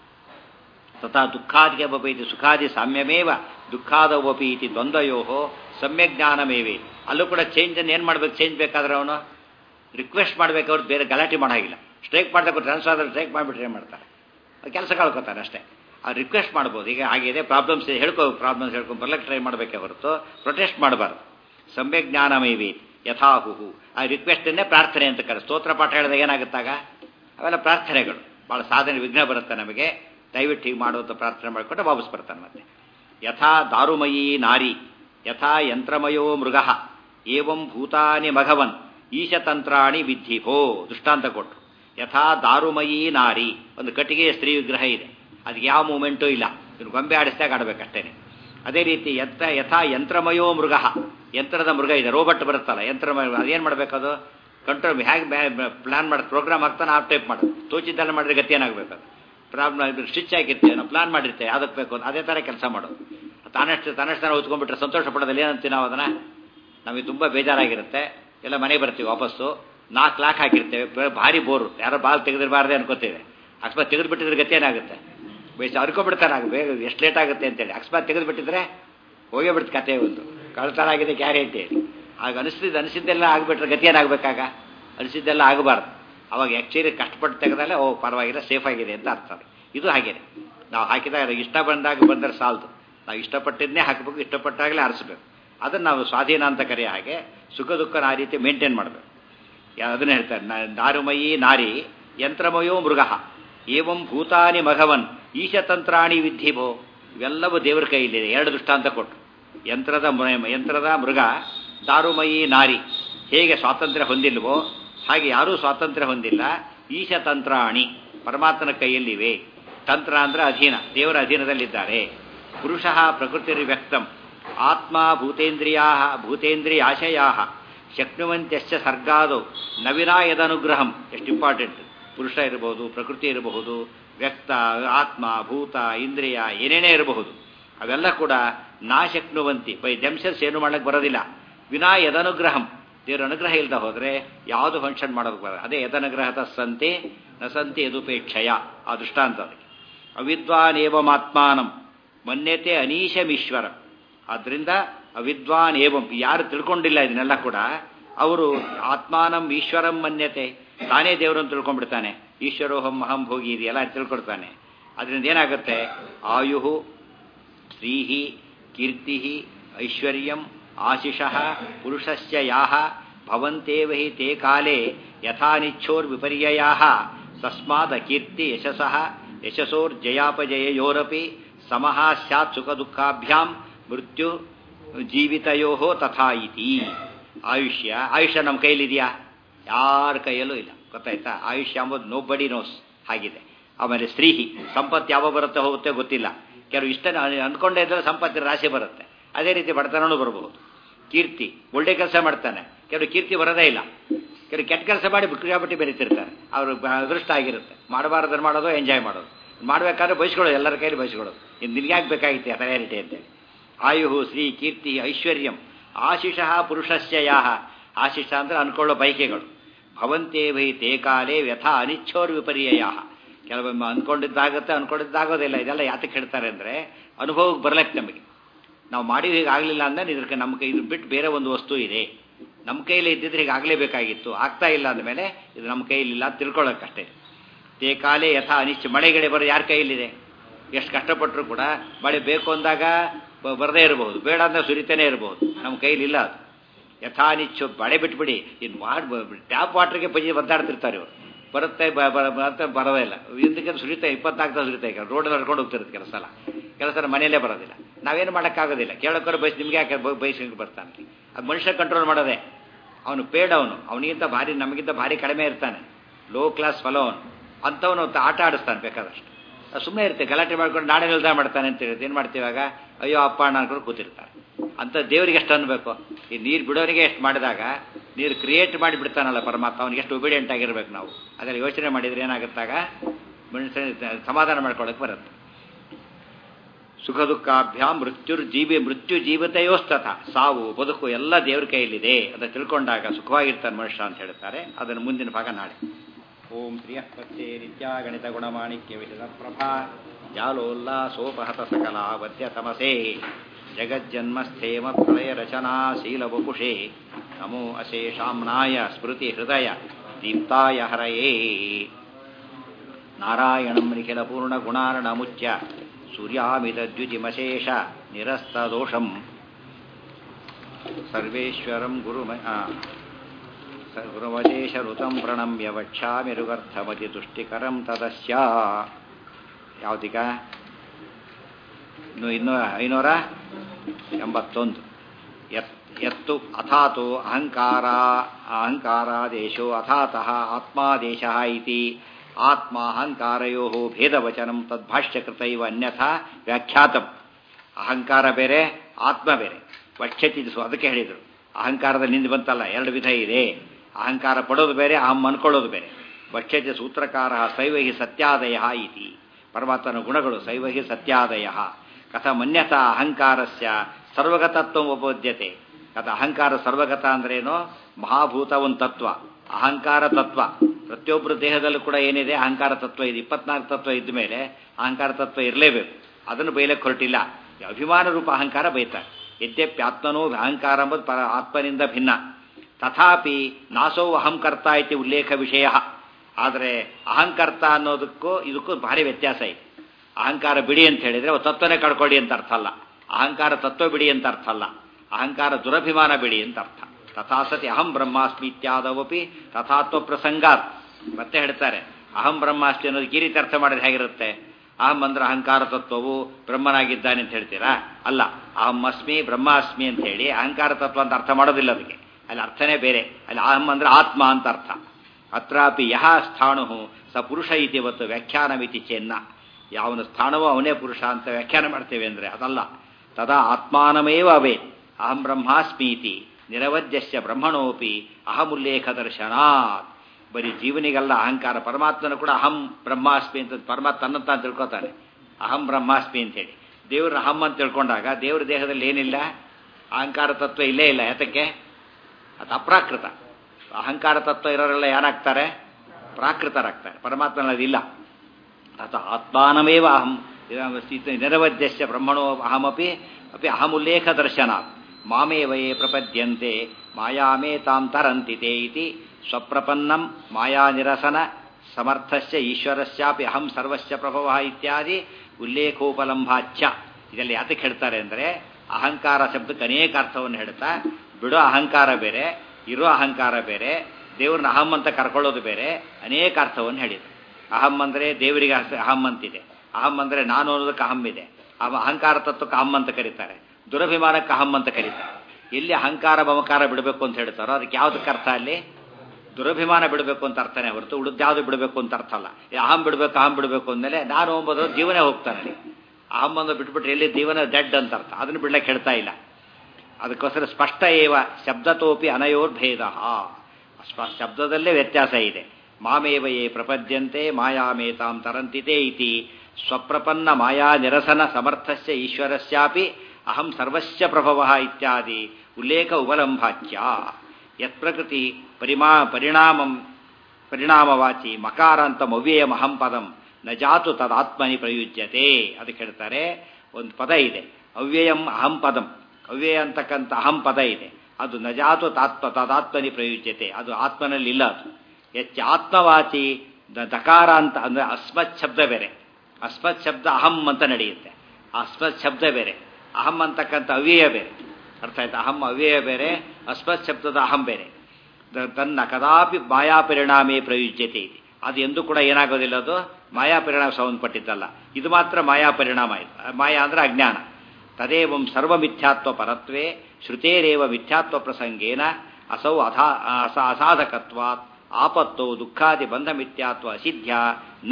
ತಥಾ ದುಃಖಾದಿಗಮಪಿ ಇದು ಸುಖಾದಿ ಸಾಮ್ಯಮೇವ ದುಃಖಾದವಪಿ ಇತಿ ದ್ವಂದ್ವಯೋ ಸಮ್ಯಕ್ ಜ್ಞಾನಮೇವೆ ಅಲ್ಲೂ ಕೂಡ ಚೇಂಜನ್ನು ಏನು ಮಾಡ್ಬೇಕು ಚೇಂಜ್ ಬೇಕಾದ್ರೆ ಅವನು ರಿಕ್ವೆಸ್ಟ್ ಮಾಡ್ಬೇಕು ಅವ್ರು ಬೇರೆ ಗಲಾಟೆ ಮಾಡಾಗಿಲ್ಲ ಸ್ಟ್ರೈಕ್ ಮಾಡಬೇಕು ಟ್ರಾನ್ಸ್ಫರ್ ಆದ್ರೆ ಸ್ಟ್ರೈಕ್ ಮಾಡಿಬಿಟ್ರೆ ಏನು ಮಾಡ್ತಾರೆ ಕೆಲಸ ಕಳ್ಕೊತಾರೆ ಅಷ್ಟೇ ಆ ರಿಕ್ವೆಸ್ಟ್ ಮಾಡ್ಬೋದು ಈಗ ಆಗಿದೆ ಪ್ರಾಬ್ಲಮ್ಸ್ ಹೇಳ್ಕೋ ಪ್ರಾಬ್ಲಮ್ಸ್ ಹೇಳ್ಕೊಂಡು ಬರ್ಲಿಕ್ಕೆ ಟ್ರೈ ಮಾಡಬೇಕೇ ಹೊರತು ಪ್ರೊಟೆಸ್ಟ್ ಮಾಡಬಾರ್ದು ಸಮ್ಯಕ್ ಜ್ಞಾನಮೇವಿ ಯಥಾಹುಹು ಆ ರಿಕ್ವೆಸ್ಟನ್ನೇ ಪ್ರಾರ್ಥನೆ ಅಂತ ಕರೆ ಸ್ತೋತ್ರ ಪಾಠ ಹೇಳಿದಾಗ ಏನಾಗುತ್ತಾಗ ಅವೆಲ್ಲ ಪ್ರಾರ್ಥನೆಗಳು ಭಾಳ ಸಾಧನೆ ವಿಘ್ನ ಬರುತ್ತೆ ನಮಗೆ ದಯವಿಟ್ಟು ಹೀಗೆ ಮಾಡುವಂಥ ಪ್ರಾರ್ಥನೆ ಮಾಡಿಕೊಂಡು ವಾಪಸ್ ಬರ್ತಾನೆ ಮತ್ತೆ ಯಥಾ ದಾರುಮಯೀ ನಾರಿ ಯಥಾ ಯಂತ್ರಮಯೋ ಮೃಗ ಏವಂ ಭೂತಾನಿ ಮಘವನ್ ಈಶತಂತ್ರಾಣಿ ವಿಧಿ ಭೋ ದೃಷ್ಟಾಂತ ಕೊಟ್ಟರು ಯಥಾ ದಾರುಮಯೀ ನಾರಿ ಒಂದು ಕಟ್ಟಿಗೆಯ ಸ್ತ್ರೀ ವಿಗ್ರಹ ಇದೆ ಅದಕ್ಕೆ ಯಾವ ಮೂಮೆಂಟೂ ಇಲ್ಲ ಇನ್ನು ಗೊಂಬೆ ಆಡಿಸಿದಾಗ ಆಡಬೇಕಷ್ಟೇನೆ ಅದೇ ರೀತಿ ಯಥ ಯಥಾ ಯಂತ್ರಮಯೋ ಮೃಗ ಯಂತ್ರದ ಮೃಗ ಇದೆ ರೋಬಟ್ ಬರುತ್ತಲ್ಲ ಯಂತ್ರ ಅದೇನು ಮಾಡಬೇಕದು ಕಂಟ್ರೋಲ್ ಹೇಗೆ ಪ್ಲಾನ್ ಮಾಡಿ ಪ್ರೋಗ್ರಾಮ್ ಆಗ್ತಾನೆ ಆ ಟೈಪ್ ಮಾಡೋದು ತೋಚಿದ್ದೆಲ್ಲ ಮಾಡಿದ್ರೆ ಗತಿ ಏನಾಗಬೇಕು ಅದು ಪ್ರಾಬ್ಲಮ್ ಸ್ಟಿಚ್ ಆಗಿರ್ತೇವೆ ನಾವು ಪ್ಲಾನ್ ಮಾಡಿರ್ತೇವೆ ಅದಕ್ಕೆ ಬೇಕು ಅಂತ ಅದೇ ಥರ ಕೆಲಸ ಮಾಡೋದು ತಾನಷ್ಟು ತನ್ನಷ್ಟು ತಾನು ಓದ್ಕೊಂಡ್ಬಿಟ್ರೆ ಸಂತೋಷ ಪಡೋದಿಲ್ಲ ಏನಂತೀವಿ ನಾವು ಅದನ್ನು ನಮಗೆ ತುಂಬ ಬೇಜಾರಾಗಿರುತ್ತೆ ಎಲ್ಲ ಮನೆಗೆ ಬರ್ತೀವಿ ವಾಪಸ್ಸು ನಾಲ್ಕು ಲಾಕ್ ಹಾಕಿರ್ತೇವೆ ಭಾರಿ ಬೋರು ಯಾರೋ ಬಾಲ್ ತೆಗೆದಿರಬಾರ್ದೆ ಅನ್ಕೋತೇವೆ ಅಕಸ್ಮಾತ್ ತೆಗೆದುಬಿಟ್ಟಿದ್ರೆ ಗತಿ ಏನಾಗುತ್ತೆ ಬೇಸ್ ಅರ್ಕೊಬಿಡ್ತಾರೆ ಆಗ ಬೇಗ ಎಷ್ಟು ಲೇಟ್ ಆಗುತ್ತೆ ಅಂತೇಳಿ ಅಕಸ್ಮಾತ್ ತೆಗೆದುಬಿಟ್ಟಿದ್ರೆ ಹೋಗೇ ಬಿಡ್ತು ಕತೆ ಒಂದು ಕಳ್ತನ ಆಗಿದೆ ಗ್ಯಾರಂಟಿ ಆಗ ಅನಿಸ್ತಿದ್ದು ಅನಿಸಿದ್ದೆಲ್ಲ ಆಗಿಬಿಟ್ರೆ ಗತಿ ಏನಾಗಬೇಕಾಗ ಅನಿಸಿದ್ದೆಲ್ಲ ಆಗಬಾರ್ದು ಅವಾಗ ಆ್ಯಕ್ಚುಲಿ ಕಷ್ಟಪಟ್ಟು ತೆಗೆದಾಲೆ ಓ ಪರವಾಗಿಲ್ಲ ಸೇಫ್ ಆಗಿದೆ ಅಂತ ಅರ್ಥ ಇದು ಹಾಗೇನೆ ನಾವು ಹಾಕಿದಾಗ ಇಷ್ಟ ಬಂದಾಗ ಬಂದರೆ ಸಾಲದು ನಾವು ಇಷ್ಟಪಟ್ಟಿದ್ದನ್ನೇ ಹಾಕಬೇಕು ಇಷ್ಟಪಟ್ಟಾಗಲೇ ಆರಿಸ್ಬೇಕು ಅದನ್ನು ನಾವು ಸ್ವಾಧೀನ ಅಂತ ಕರೆಯೋ ಹಾಗೆ ಸುಖ ದುಃಖನ ಆ ರೀತಿ ಮೇಂಟೈನ್ ಮಾಡಬೇಕು ಅದನ್ನು ಹೇಳ್ತಾರೆ ನಾರುಮಯಿ ನಾರಿ ಯಂತ್ರಮಯೋ ಮೃಗ ಏವಂ ಭೂತಾನಿ ಮಘವನ್ ಈಶತಂತ್ರಾಣಿ ವಿಧಿಭೋ ಇವೆಲ್ಲವೂ ದೇವರ ಕೈಯಲ್ಲಿದೆ ಎರಡು ದೃಷ್ಟಾಂತ ಕೊಟ್ಟು ಯಂತ್ರದ ಯಂತ್ರದ ಮೃಗ ದಾರುಮಯಿ ನಾರಿ ಹೇಗೆ ಸ್ವಾತಂತ್ರ್ಯ ಹೊಂದಿಲ್ವೋ ಹಾಗೆ ಯಾರೂ ಸ್ವಾತಂತ್ರ್ಯ ಹೊಂದಿಲ್ಲ ಈಶತಂತ್ರಾಣಿ ಪರಮಾತ್ಮನ ಕೈಯಲ್ಲಿವೆ ತಂತ್ರ ಅಂದ್ರೆ ಅಧೀನ ದೇವರ ಅಧೀನದಲ್ಲಿದ್ದಾರೆ ಪುರುಷ ಪ್ರಕೃತಿರ್ವ್ಯಕ್ತಂ ಆತ್ಮ ಭೂತೇಂದ್ರಿಯಾ ಭೂತೇಂದ್ರಿಯಾಶಯಾ ಶಕ್ನುವಂತ್ಯಶ್ಚ ಸರ್ಗಾದೋ ನವಿನಾ ಯದನುಗ್ರಹಂ ಎಷ್ಟು ಇಂಪಾರ್ಟೆಂಟ್ ಪುರುಷ ಇರಬಹುದು ಪ್ರಕೃತಿ ಇರಬಹುದು ವ್ಯಕ್ತ ಆತ್ಮ ಭೂತ ಇಂದ್ರಿಯ ಏನೇನೇ ಇರಬಹುದು ಅವೆಲ್ಲ ಕೂಡ ನಾ ಶಕ್ನುವಂತಿ ಬೈ ದೆಮ್ಸೆಲ್ಸ್ ಏನು ಮಾಡಕ್ಕೆ ಬರೋದಿಲ್ಲ ವಿನಾ ಯದನುಗ್ರಹಂ ದೇವರ ಅನುಗ್ರಹ ಇಲ್ಲದೆ ಹೋದರೆ ಯಾವುದು ಫಂಕ್ಷನ್ ಮಾಡೋದಕ್ಕೆ ಬರೋದು ಅದೇ ಯದನುಗ್ರಹದ ಸಂತೆ ನ ಸಂತಿ ಯದುಪೇಕ್ಷಯ ಆ ದೃಷ್ಟಾಂತ ಅದಕ್ಕೆ ಅವಿದ್ವಾನೇವಮಾತ್ಮಾನಂ ಮನ್ಯತೆ ಅನೀಶಮೀಶ್ವರ ಆದ್ದರಿಂದ ಅವಿದ್ವಾನ್ ಏವಂ ಯಾರು ತಿಳ್ಕೊಂಡಿಲ್ಲ ಇದನ್ನೆಲ್ಲ ಕೂಡ ಅವರು ಆತ್ಮಾನಂ ಈಶ್ವರಂ ಮನ್ಯತೆ ತಾನೇ ದೇವರನ್ನು ತಿಳ್ಕೊಂಡ್ಬಿಡ್ತಾನೆ ಈಶ್ವರೋಹಂ ಅಹಂ ಭೋಗಿ ಇದೆಲ್ಲ ತಿಳ್ಕೊಡ್ತಾನೆ ಅದರಿಂದ ಏನಾಗುತ್ತೆ ಆಯು ಶ್ರೀಹಿ ಕೀರ್ತಿ ಐಶ್ವರ್ಯಂ ಆಶಿಷಃ ಪುರುಷಸ್ಯ ಯಾಹ ಭವಂತೇವ ಹಿ ತೇ ಕಾಲೇ ಯಥಾನಿಚ್ಛೋರ್ವಿಪರ್ಯಯಾ ತಸ್ಮಾದಕೀರ್ತಿ ಯಶಸಃ ಯಶಸೋರ್ಜಯಾಪಜಯಯೋರಪಿ ಸಮಃ ಸ್ಯಾತ್ ಸುಖ ದುಃಖಾಭ್ಯಾಂ ಮೃತ್ಯು ಜೀವಿತಯೋ ತಥಾ ಇತಿ ಆಯುಷ್ಯ ಆಯುಷ್ಯ ನಮ್ಮ ಕೈಲಿದೆಯಾ ಯಾರ ಕೈಯಲ್ಲೂ ಇಲ್ಲ ಗೊತ್ತಾಯ್ತಾ ಆಯುಷ್ಯ ಅಂಬುದು ನೋ ಬಡಿ ನೋಸ್ ಆಗಿದೆ ಆಮೇಲೆ ಸ್ತ್ರೀಹಿ ಸಂಪತ್ತು ಯಾವಾಗ ಬರುತ್ತೆ ಹೋಗುತ್ತೆ ಗೊತ್ತಿಲ್ಲ ಕೆಲವು ಇಷ್ಟ ಅಂದ್ಕೊಂಡೇ ಇದ್ರೆ ಸಂಪತ್ತಿನ ರಾಶಿ ಬರುತ್ತೆ ಅದೇ ರೀತಿ ಬಡತನೂ ಬರಬಹುದು ಕೀರ್ತಿ ಒಳ್ಳೆ ಕೆಲಸ ಮಾಡ್ತಾನೆ ಕೆಲವು ಕೀರ್ತಿ ಬರೋದೇ ಇಲ್ಲ ಕೆಲವು ಕೆಟ್ಟ ಕೆಲಸ ಮಾಡಿ ಬಿಕ್ರಿಯಾಬಟ್ಟಿ ಬೆರೀತಿರ್ತಾರೆ ಅವರು ಅದೃಷ್ಟ ಆಗಿರುತ್ತೆ ಮಾಡಬಾರ್ದನ್ನು ಮಾಡೋದು ಎಂಜಾಯ್ ಮಾಡೋದು ಮಾಡಬೇಕಾದ್ರೆ ಬಯಸ್ಕೊಳ್ಳೋದು ಎಲ್ಲರ ಕೈಲಿ ಬಯಸ್ಕೊಳ್ಳೋದು ಇದು ನಿನಗ್ಯಾಕೆ ಬೇಕಾಗಿತ್ತೆ ಪ್ರಯಾರಿಟಿ ಅಂತೇಳಿ ಆಯು ಶ್ರೀ ಕೀರ್ತಿ ಐಶ್ವರ್ಯಂ ಆಶಿಷಃ ಪುರುಷಸ್ಯ ಯಾಹ ಆಶಿಷ ಅಂದರೆ ಅನ್ಕೊಳ್ಳೋ ಬೈಕೆಗಳು ಭವಂತೇ ವೈ ತೇ ಕಾಲೇ ವ್ಯಥಾ ಅನಿಚ್ಛೋರ್ ವಿಪರ್ಯಯ ಕೆಲವೊಮ್ಮೆ ಅನ್ಕೊಂಡಿದ್ದಾಗುತ್ತೆ ಅನ್ಕೊಂಡಿದ್ದಾಗೋದಿಲ್ಲ ಇದೆಲ್ಲ ಯಾತಕ್ಕೆ ಹೇಳ್ತಾರೆ ಅಂದರೆ ಅನುಭವಕ್ಕೆ ಬರ್ಲಕ್ಕೆ ನಮಗೆ ನಾವು ಮಾಡಿ ಹೀಗೆ ಆಗಲಿಲ್ಲ ಅಂದ್ರೆ ಇದಕ್ಕೆ ನಮ್ಮ ಕೈ ಇದು ಬಿಟ್ಟು ಬೇರೆ ಒಂದು ವಸ್ತು ಇದೆ ನಮ್ಮ ಕೈಯಲ್ಲಿ ಇದ್ದಿದ್ರೆ ಹೀಗೆ ಆಗಲೇಬೇಕಾಗಿತ್ತು ಆಗ್ತಾ ಇಲ್ಲ ಅಂದಮೇಲೆ ಇದು ನಮ್ಮ ಕೈಯಲ್ಲಿಲ್ಲ ಅಂತ ತಿಳ್ಕೊಳ್ಳೋಕ್ಕಷ್ಟೇ ತೇ ಕಾಲೇ ಯಥಾ ಅನಿಶ್ಚ ಮಳೆಗಡೆ ಬರೋ ಯಾರ ಕೈಯಲ್ಲಿದೆ ಎಷ್ಟು ಕಷ್ಟಪಟ್ಟರು ಕೂಡ ಮಳೆ ಬೇಕು ಅಂದಾಗ ಬರದೇ ಇರಬಹುದು ಬೇಡ ಅಂದ್ರೆ ಸುರಿತಾನೆ ಇರಬಹುದು ನಮ್ಮ ಕೈಲಿಲ್ಲ ಅದು ಯಥಾನಿಚ್ಚು ಬಳೆ ಬಿಟ್ಬಿಡಿ ಇನ್ನು ಮಾಡಿ ಟ್ಯಾಪ್ ವಾಟರ್ಗೆ ಪಂಜಿ ಒದ್ದಾಡ್ತಿರ್ತಾರೆ ಇವರು ಬರುತ್ತೆ ಬರುತ್ತೆ ಬರೋದೇ ಇಲ್ಲ ಇದಕ್ಕೆ ಸುರಿತಾ ಇಪ್ಪತ್ನಾಲ್ಕು ತಾಸು ಸುರಿತಾ ಈಗ ರೋಡ್ ನಡ್ಕೊಂಡು ಹೋಗ್ತಿರುತ್ತೆ ಕೆಲಸ ಸಲ ಕೆಲಸ ಮನೆಯಲ್ಲೇ ಬರೋದಿಲ್ಲ ನಾವೇನು ಮಾಡೋಕ್ಕಾಗೋದಿಲ್ಲ ಕೇಳೋಕ್ಕೋರು ಬಯಸಿ ನಿಮಗೆ ಯಾಕೆ ಬಯಸ್ಕೊಂಡು ಬರ್ತಾನೆ ಅದು ಮನುಷ್ಯ ಕಂಟ್ರೋಲ್ ಮಾಡೋದೇ ಅವನು ಪೇಡ್ ಅವನು ಅವನಿಗಿಂತ ಭಾರಿ ನಮಗಿಂತ ಭಾರಿ ಕಡಿಮೆ ಇರ್ತಾನೆ ಲೋ ಕ್ಲಾಸ್ ಫಲೋ ಅವನು ಅಂಥವನು ಆಟ ಆಡಿಸ್ತಾನೆ ಬೇಕಾದಷ್ಟು ಸುಮ್ಮನೆ ಇರುತ್ತೆ ಗಲಾಟೆ ಮಾಡ್ಕೊಂಡು ನಾಳೆ ನಿರ್ಧಾರ ಮಾಡ್ತಾನೆ ಅಂತ ಹೇಳಿದ್ರೆ ಏನು ಮಾಡ್ತೀವಾಗ ಅಯ್ಯೋ ಅಪ್ಪ ಅಣ್ಣ ಅನ್ಕೊಂಡು ಕೂತಿರ್ತಾರೆ ಅಂತ ದೇವರಿಗೆ ಎಷ್ಟು ಅನ್ಬೇಕು ಈ ನೀರು ಬಿಡೋರಿಗೆ ಎಷ್ಟು ಮಾಡಿದಾಗ ನೀರು ಕ್ರಿಯೇಟ್ ಮಾಡಿ ಬಿಡ್ತಾನಲ್ಲ ಪರಮಾತ್ಮ ಅವನಿಗೆ ಎಷ್ಟು ಒಬಿಡಿಯಂಟ್ ಆಗಿರ್ಬೇಕು ನಾವು ಅದರಲ್ಲಿ ಯೋಚನೆ ಮಾಡಿದ್ರೆ ಏನಾಗುತ್ತಾಗ ಮನುಷ್ಯ ಸಮಾಧಾನ ಮಾಡ್ಕೊಳ್ಳೋಕೆ ಬರುತ್ತೆ ಸುಖ ದುಃಖಾಭ್ಯಾಂ ಮೃತ್ಯುರ್ ಜೀವಿ ಮೃತ್ಯು ಜೀವಿತೆಯೋಸ್ತಥ ಸಾವು ಬದುಕು ಎಲ್ಲ ದೇವ್ರ ಕೈಯಲ್ಲಿದೆ ಅಂತ ತಿಳ್ಕೊಂಡಾಗ ಸುಖವಾಗಿರ್ತಾನೆ ಮನುಷ್ಯ ಅಂತ ಹೇಳ್ತಾರೆ ಅದನ್ನು ಮುಂದಿನ ಭಾಗ ನಾಳೆ ಓಂ ಶ್ರೀಯಃಪತ್ಯೆ ನಿತ್ಯಾ ಗಣಿತ ಗುಣಮಾಣಿಕ್ಯ ವಿಷದ ಪ್ರಭಾ ಜಾಲೋಲ್ಲಾಸೋಪಹತ ಸಕಲಾವತ್ಯ ತಮಸೇ ಜಗಜ್ಜನ್ಮಸ್ಥೇಮ ಪ್ರಳಯ ರಚನಾ ಶೀಲವಪುಷೇ ನಮೋ ಅಶೇಷಾಮ್ನಾಯ ಸ್ಮೃತಿ ಹೃದಯ ದೀಪ್ತಾಯ ಹರಯೇ ನಾರಾಯಣಂ ನಿಖಿಲ ಪೂರ್ಣ ಗುಣಾರ್ಣಮುಚ್ಯ ಸೂರ್ಯಾಮಿತದ್ಯುತಿಮಶೇಷ ನಿರಸ್ತದೋಷಂ ಸರ್ವೇಶ್ವರಂ ಗುರುಮ ಗುರುಮಜೇಶಋತಂ ಪ್ರಣಮ್ಯ ವಕ್ಷಾಮಿರುಗರ್ಥಮತಿ ತುಷ್ಟಿಕರಂ ತದಸ್ಯ ಯಾವ್ದೀಗ ಇನ್ನು ಇನ್ನೂ ಐನೂರ ಎಂಬತ್ತೊಂದು ಯತ್ ಯತ್ತು ಅಥಾತು ಅಹಂಕಾರ ಅಹಂಕಾರಾದೇಶೋ ಅಥಾತಃ ಆತ್ಮಾದೇಶ ಇತಿ ಆತ್ಮ ಅಹಂಕಾರಯೋ ಭೇದವಚನಂ ತದ್ಭಾಷ್ಯಕೃತೈವ ಅನ್ಯಥಾ ವ್ಯಾಖ್ಯಾತಂ ಅಹಂಕಾರ ಬೇರೆ ಆತ್ಮ ಬೇರೆ ವಕ್ಷತಿಸು ಅದಕ್ಕೆ ಹೇಳಿದರು ಅಹಂಕಾರದ ನಿಂದು ಬಂತಲ್ಲ ಎರಡು ವಿಧ ಇದೆ ಅಹಂಕಾರ ಪಡೋದು ಬೇರೆ ಅಹಂ ಅನ್ಕೊಳ್ಳೋದು ಬೇರೆ ವಕ್ಷತೆ ಸೂತ್ರಕಾರ ಸೈವಹಿ ಸತ್ಯಾದಯ ಇತಿ ಪರಮಾತ್ಮನ ಗುಣಗಳು ಸೈವಹಿ ಸತ್ಯಾದಯ ಕಥಮನ್ಯತಾ ಅಹಂಕಾರಸ್ಯ ಸರ್ವಗತತ್ವ ಉಪೋದ್ಯತೆ ಕಥ ಅಹಂಕಾರ ಸರ್ವಗತ ಅಂದ್ರೇನು ಮಹಾಭೂತ ಒಂದು ತತ್ವ ಅಹಂಕಾರ ತತ್ವ ಪ್ರತಿಯೊಬ್ಬರ ದೇಹದಲ್ಲೂ ಕೂಡ ಏನಿದೆ ಅಹಂಕಾರ ತತ್ವ ಇದೆ ಇಪ್ಪತ್ನಾಲ್ಕು ತತ್ವ ಇದ್ದ ಮೇಲೆ ಅಹಂಕಾರ ತತ್ವ ಇರಲೇಬೇಕು ಅದನ್ನು ಬೈಲಕ್ಕೆ ಹೊರಟಿಲ್ಲ ಅಭಿಮಾನ ರೂಪ ಅಹಂಕಾರ ಬೈತಾರೆ ಯದ್ಯಪ್ಯಾತ್ಮನೋ ಅಹಂಕಾರ ಎಂಬುದು ಪರ ಆತ್ಮನಿಂದ ಭಿನ್ನ ತಥಾಪಿ ನಾಸೋ ಅಹಂಕರ್ತ ಇತಿ ಉಲ್ಲೇಖ ವಿಷಯ ಆದರೆ ಅಹಂಕರ್ತ ಅನ್ನೋದಕ್ಕೂ ಇದಕ್ಕೂ ಭಾರಿ ವ್ಯತ್ಯಾಸ ಇದೆ ಅಹಂಕಾರ ಬಿಡಿ ಅಂತ ಹೇಳಿದ್ರೆ ತತ್ವನೇ ಕಳ್ಕೊಳ್ಳಿ ಅಂತ ಅರ್ಥ ಅಲ್ಲ ಅಹಂಕಾರ ತತ್ವ ಬಿಡಿ ಅಂತ ಅರ್ಥ ಅಲ್ಲ ಅಹಂಕಾರ ದುರಭಿಮಾನ ಬಿಡಿ ಅಂತ ಅರ್ಥ ತಥಾ ಸತಿ ಅಹಂ ಬ್ರಹ್ಮಾಸ್ಮಿ ಇತ್ಯಾದವಪಿ ತಥಾತ್ವ ಪ್ರಸಂಗಾತ್ ಮತ್ತೆ ಹೇಳ್ತಾರೆ ಅಹಂ ಬ್ರಹ್ಮಾಸ್ಮಿ ಅನ್ನೋದಕ್ಕೆ ಈ ರೀತಿ ಅರ್ಥ ಮಾಡಿದ್ರೆ ಹೇಗಿರುತ್ತೆ ಅಹಂ ಅಂದ್ರೆ ಅಹಂಕಾರ ತತ್ವವು ಬ್ರಹ್ಮನಾಗಿದ್ದಾನೆ ಅಂತ ಹೇಳ್ತೀರಾ ಅಲ್ಲ ಅಹಂ ಅಸ್ಮಿ ಬ್ರಹ್ಮಾಸ್ಮಿ ಅಂತ ಹೇಳಿ ಅಹಂಕಾರ ತತ್ವ ಅಂತ ಅರ್ಥ ಮಾಡೋದಿಲ್ಲ ಅದಕ್ಕೆ ಅಲ್ಲಿ ಅರ್ಥನೇ ಬೇರೆ ಅಲ್ಲಿ ಅಹಂ ಅಂದ್ರೆ ಆತ್ಮ ಅಂತ ಅರ್ಥ ಅತ್ರಾಪಿ ಯಹ ಸ್ಥಾಣು ಸ ಪುರುಷ ಇತಿವತ್ತು ವ್ಯಾಖ್ಯಾನಮಿತಿ ಚೆನ್ನ ಯಾವನ ಸ್ಥಾನವೋ ಅವನೇ ಪುರುಷ ಅಂತ ವ್ಯಾಖ್ಯಾನ ಮಾಡ್ತೇವೆ ಅಂದರೆ ಅದಲ್ಲ ತದಾ ಆತ್ಮಾನಮೇವ ಅವೇ ಅಹಂ ಬ್ರಹ್ಮಾಸ್ಮೀತಿ ನಿರವಧ್ಯಸ್ಯ ಬ್ರಹ್ಮಣೋಪಿ ಅಹಮುಲ್ಲೇಖ ದರ್ಶನಾತ್ ಬರೀ ಜೀವನಿಗೆಲ್ಲ ಅಹಂಕಾರ ಪರಮಾತ್ಮನ ಕೂಡ ಅಹಂ ಬ್ರಹ್ಮಾಸ್ಮಿ ಅಂತ ಪರಮಾತ್ಮ ತನ್ನಂತ ಅಂತ ತಿಳ್ಕೊತಾನೆ ಅಹಂ ಬ್ರಹ್ಮಾಸ್ಮಿ ಅಂತೇಳಿ ದೇವ್ರ ಅಹಂ ಅಂತ ತಿಳ್ಕೊಂಡಾಗ ದೇವ್ರ ದೇಹದಲ್ಲಿ ಏನಿಲ್ಲ ಅಹಂಕಾರ ತತ್ವ ಇಲ್ಲೇ ಇಲ್ಲ ಯಾತಕ್ಕೆ ಅದು ಅಪ್ರಾಕೃತ ಅಹಂಕಾರ ತತ್ವ ಇರೋರೆಲ್ಲ ಯಾರಾಗ್ತಾರೆ ಪ್ರಾಕೃತರಾಗ್ತಾರೆ ಪರಮಾತ್ಮನದಿಲ್ಲ ಅಥ ಆತ್ಮಾನಮೇವ ಅಹಂ ನಿರವಧ್ಯಸ್ಯ ಬ್ರಹ್ಮಣೋ ಅಹಮಪಿ ಅಪಿ ಅಹಮುಲ್ಲೇಖ ದರ್ಶನಾತ್ ಮಾಮೇವಯೇ ಪ್ರಪದ್ಯಂತೆ ಮಾಯಾಮೇ ತಾಂ ತರಂತಿತೆ ಇತಿ ಸ್ವಪ್ರಪನ್ನಂ ಮಾಯಾನಿರಸನ ಸಮರ್ಥಸ್ಯ ಈಶ್ವರಸ್ಯಾಪಿ ಅಹಂ ಸರ್ವಸ್ಯ ಪ್ರಭವ ಇತ್ಯಾದಿ ಉಲ್ಲೇಖೋಪಲಂಭಾಚ್ಯ ಇದರಲ್ಲಿ ಯಾತಕ್ಕೆ ಹೇಳ್ತಾರೆ ಅಂದರೆ ಅಹಂಕಾರ ಶಬ್ದಕ್ಕೆ ಅನೇಕ ಅರ್ಥವನ್ನು ಹೇಳ್ತಾ ಬಿಡೋ ಅಹಂಕಾರ ಬೇರೆ ಇರೋ ಅಹಂಕಾರ ಬೇರೆ ದೇವ್ರನ್ನ ಅಹಂ ಅಂತ ಕರ್ಕೊಳ್ಳೋದು ಬೇರೆ ಅನೇಕ ಅರ್ಥವನ್ನು ಹೇಳಿದರು ಅಹಂ ಅಂದರೆ ದೇವರಿಗೆ ಅಹಂ ಅಂತಿದೆ ಅಹಂ ಅಂದರೆ ನಾನು ಅನ್ನೋದಕ್ಕೆ ಅಹಂ ಇದೆ ಅವ ಅಹಂಕಾರ ತತ್ವಕ್ಕೆ ಅಹಂ ಅಂತ ಕರೀತಾರೆ ದುರಭಿಮಾನಕ್ಕೆ ಅಹಂ ಅಂತ ಕರೀತಾರೆ ಎಲ್ಲಿ ಅಹಂಕಾರ ಮಮಕಾರ ಬಿಡಬೇಕು ಅಂತ ಹೇಳ್ತಾರೋ ಅದಕ್ಕೆ ಯಾವುದಕ್ಕೆ ಅರ್ಥ ಅಲ್ಲಿ ದುರಭಿಮಾನ ಬಿಡಬೇಕು ಅಂತ ಅರ್ಥನೇ ಹೊರತು ಉಳಿದು ಯಾವುದು ಬಿಡಬೇಕು ಅಂತ ಅರ್ಥ ಅಲ್ಲ ಅಹಂ ಬಿಡಬೇಕು ಅಹಂ ಬಿಡಬೇಕು ಅಂದಮೇಲೆ ನಾನು ಎಂಬುದು ಜೀವನೇ ಹೋಗ್ತಾನೆ ಅಹಂ ಒಂದು ಬಿಟ್ಬಿಟ್ರೆ ಎಲ್ಲಿ ಜೀವನ ಡೆಡ್ ಅಂತ ಅರ್ಥ ಅದನ್ನು ಬಿಡ್ಲಕ್ಕೆ ಹೇಳ್ತಾ ಇಲ್ಲ ಅದಕ್ಕೋಸ್ಕರ ಸ್ಪಷ್ಟ ಏವ ಶಬ್ದತೋಪಿ ಅನಯೋರ್ಭೇದ ಶಬ್ದದಲ್ಲೇ ವ್ಯತ್ಯಾಸ ಇದೆ ಮಾಮೇವಯೇ ಪ್ರಪದ್ಯಂತೆ ಮಾಯಾಮೇತಾಂ ತರಂತಿತೆ ಇತಿ ಸ್ವಪ್ರಪನ್ನ ಮಾಯಾ ನಿರಸನ ಸಮರ್ಥಸ್ಯ ಈಶ್ವರಸ್ಯಾಪಿ ಅಹಂ ಸರ್ವಸ್ಯ ಪ್ರಭವ ಇತ್ಯಾದಿ ಉಲ್ಲೇಖ ಉಪಲಂಭಾಚ್ಯ ಯತ್ಪ್ರಕೃತಿ ಪರಿಮಾ ಪರಿಣಾಮಂ ಪರಿಣಾಮವಾಚಿ ಮಕಾರಾಂತಂ ಅವ್ಯಯಂ ಅಹಂ ಪದಂ ನ ಜಾತು ತದಾತ್ಮನಿ ಪ್ರಯುಜ್ಯತೆ ಅದಕ್ಕೆ ಹೇಳ್ತಾರೆ ಒಂದು ಪದ ಇದೆ ಅವ್ಯಯಂ ಅಹಂ ಪದಂ ಅವ್ಯಯ ಅಂತಕ್ಕಂಥ ಅಹಂ ಪದ ಇದೆ ಅದು ನಜಾತು ತಾತ್ಮ ತದಾತ್ಮನಿ ಪ್ರಯುಜ್ಯತೆ ಅದು ಆತ್ಮನಲ್ಲಿ ಇಲ್ಲ ಅದು ಹೆಚ್ಚು ಆತ್ಮವಾಚಿ ದಕಾರ ಅಂತ ಅಂದರೆ ಅಸ್ಮತ್ ಶಬ್ದ ಬೇರೆ ಅಸ್ಮತ್ ಶಬ್ದ ಅಹಂ ಅಂತ ನಡೆಯುತ್ತೆ ಅಸ್ಮತ್ ಶಬ್ದ ಬೇರೆ ಅಹಂ ಅಂತಕ್ಕಂಥ ಅವ್ಯಯ ಬೇರೆ ಅರ್ಥ ಆಯ್ತಾ ಅಹಂ ಅವ್ಯಯ ಬೇರೆ ಅಸ್ಮತ್ ಶಬ್ದದ ಅಹಂ ಬೇರೆ ತನ್ನ ಕದಾಪಿ ಮಾಯಾ ಪರಿಣಾಮೇ ಪ್ರಯುಜ್ಯತೆ ಇದೆ ಅದು ಎಂದೂ ಕೂಡ ಏನಾಗೋದಿಲ್ಲ ಅದು ಮಾಯಾ ಪರಿಣಾಮ ಸಂಬಂಧಪಟ್ಟಿದ್ದಲ್ಲ ಇದು ಮಾತ್ರ ಮಾಯಾ ಪರಿಣಾಮ ಇದು ಮಾಯಾ ಅಂದರೆ ಅಜ್ಞಾನ ತದೇವಂ ಸರ್ವಮಿಥ್ಯಾತ್ವ ಪರತ್ವೇ ಶ್ರುತೇರೇವ ಮಿಥ್ಯಾತ್ವ ಪ್ರಸಂಗೇನ ಅಸೌ ಅಧಾ ಅಸ ಅಸಾಧಕತ್ವಾತ್ ಆಪತ್ತೋ ದುಃಖಾದಿ ಬಂಧ ಮಿಥ್ಯಾತ್ವ ಅಸಿದ್ಧ್ಯ ನ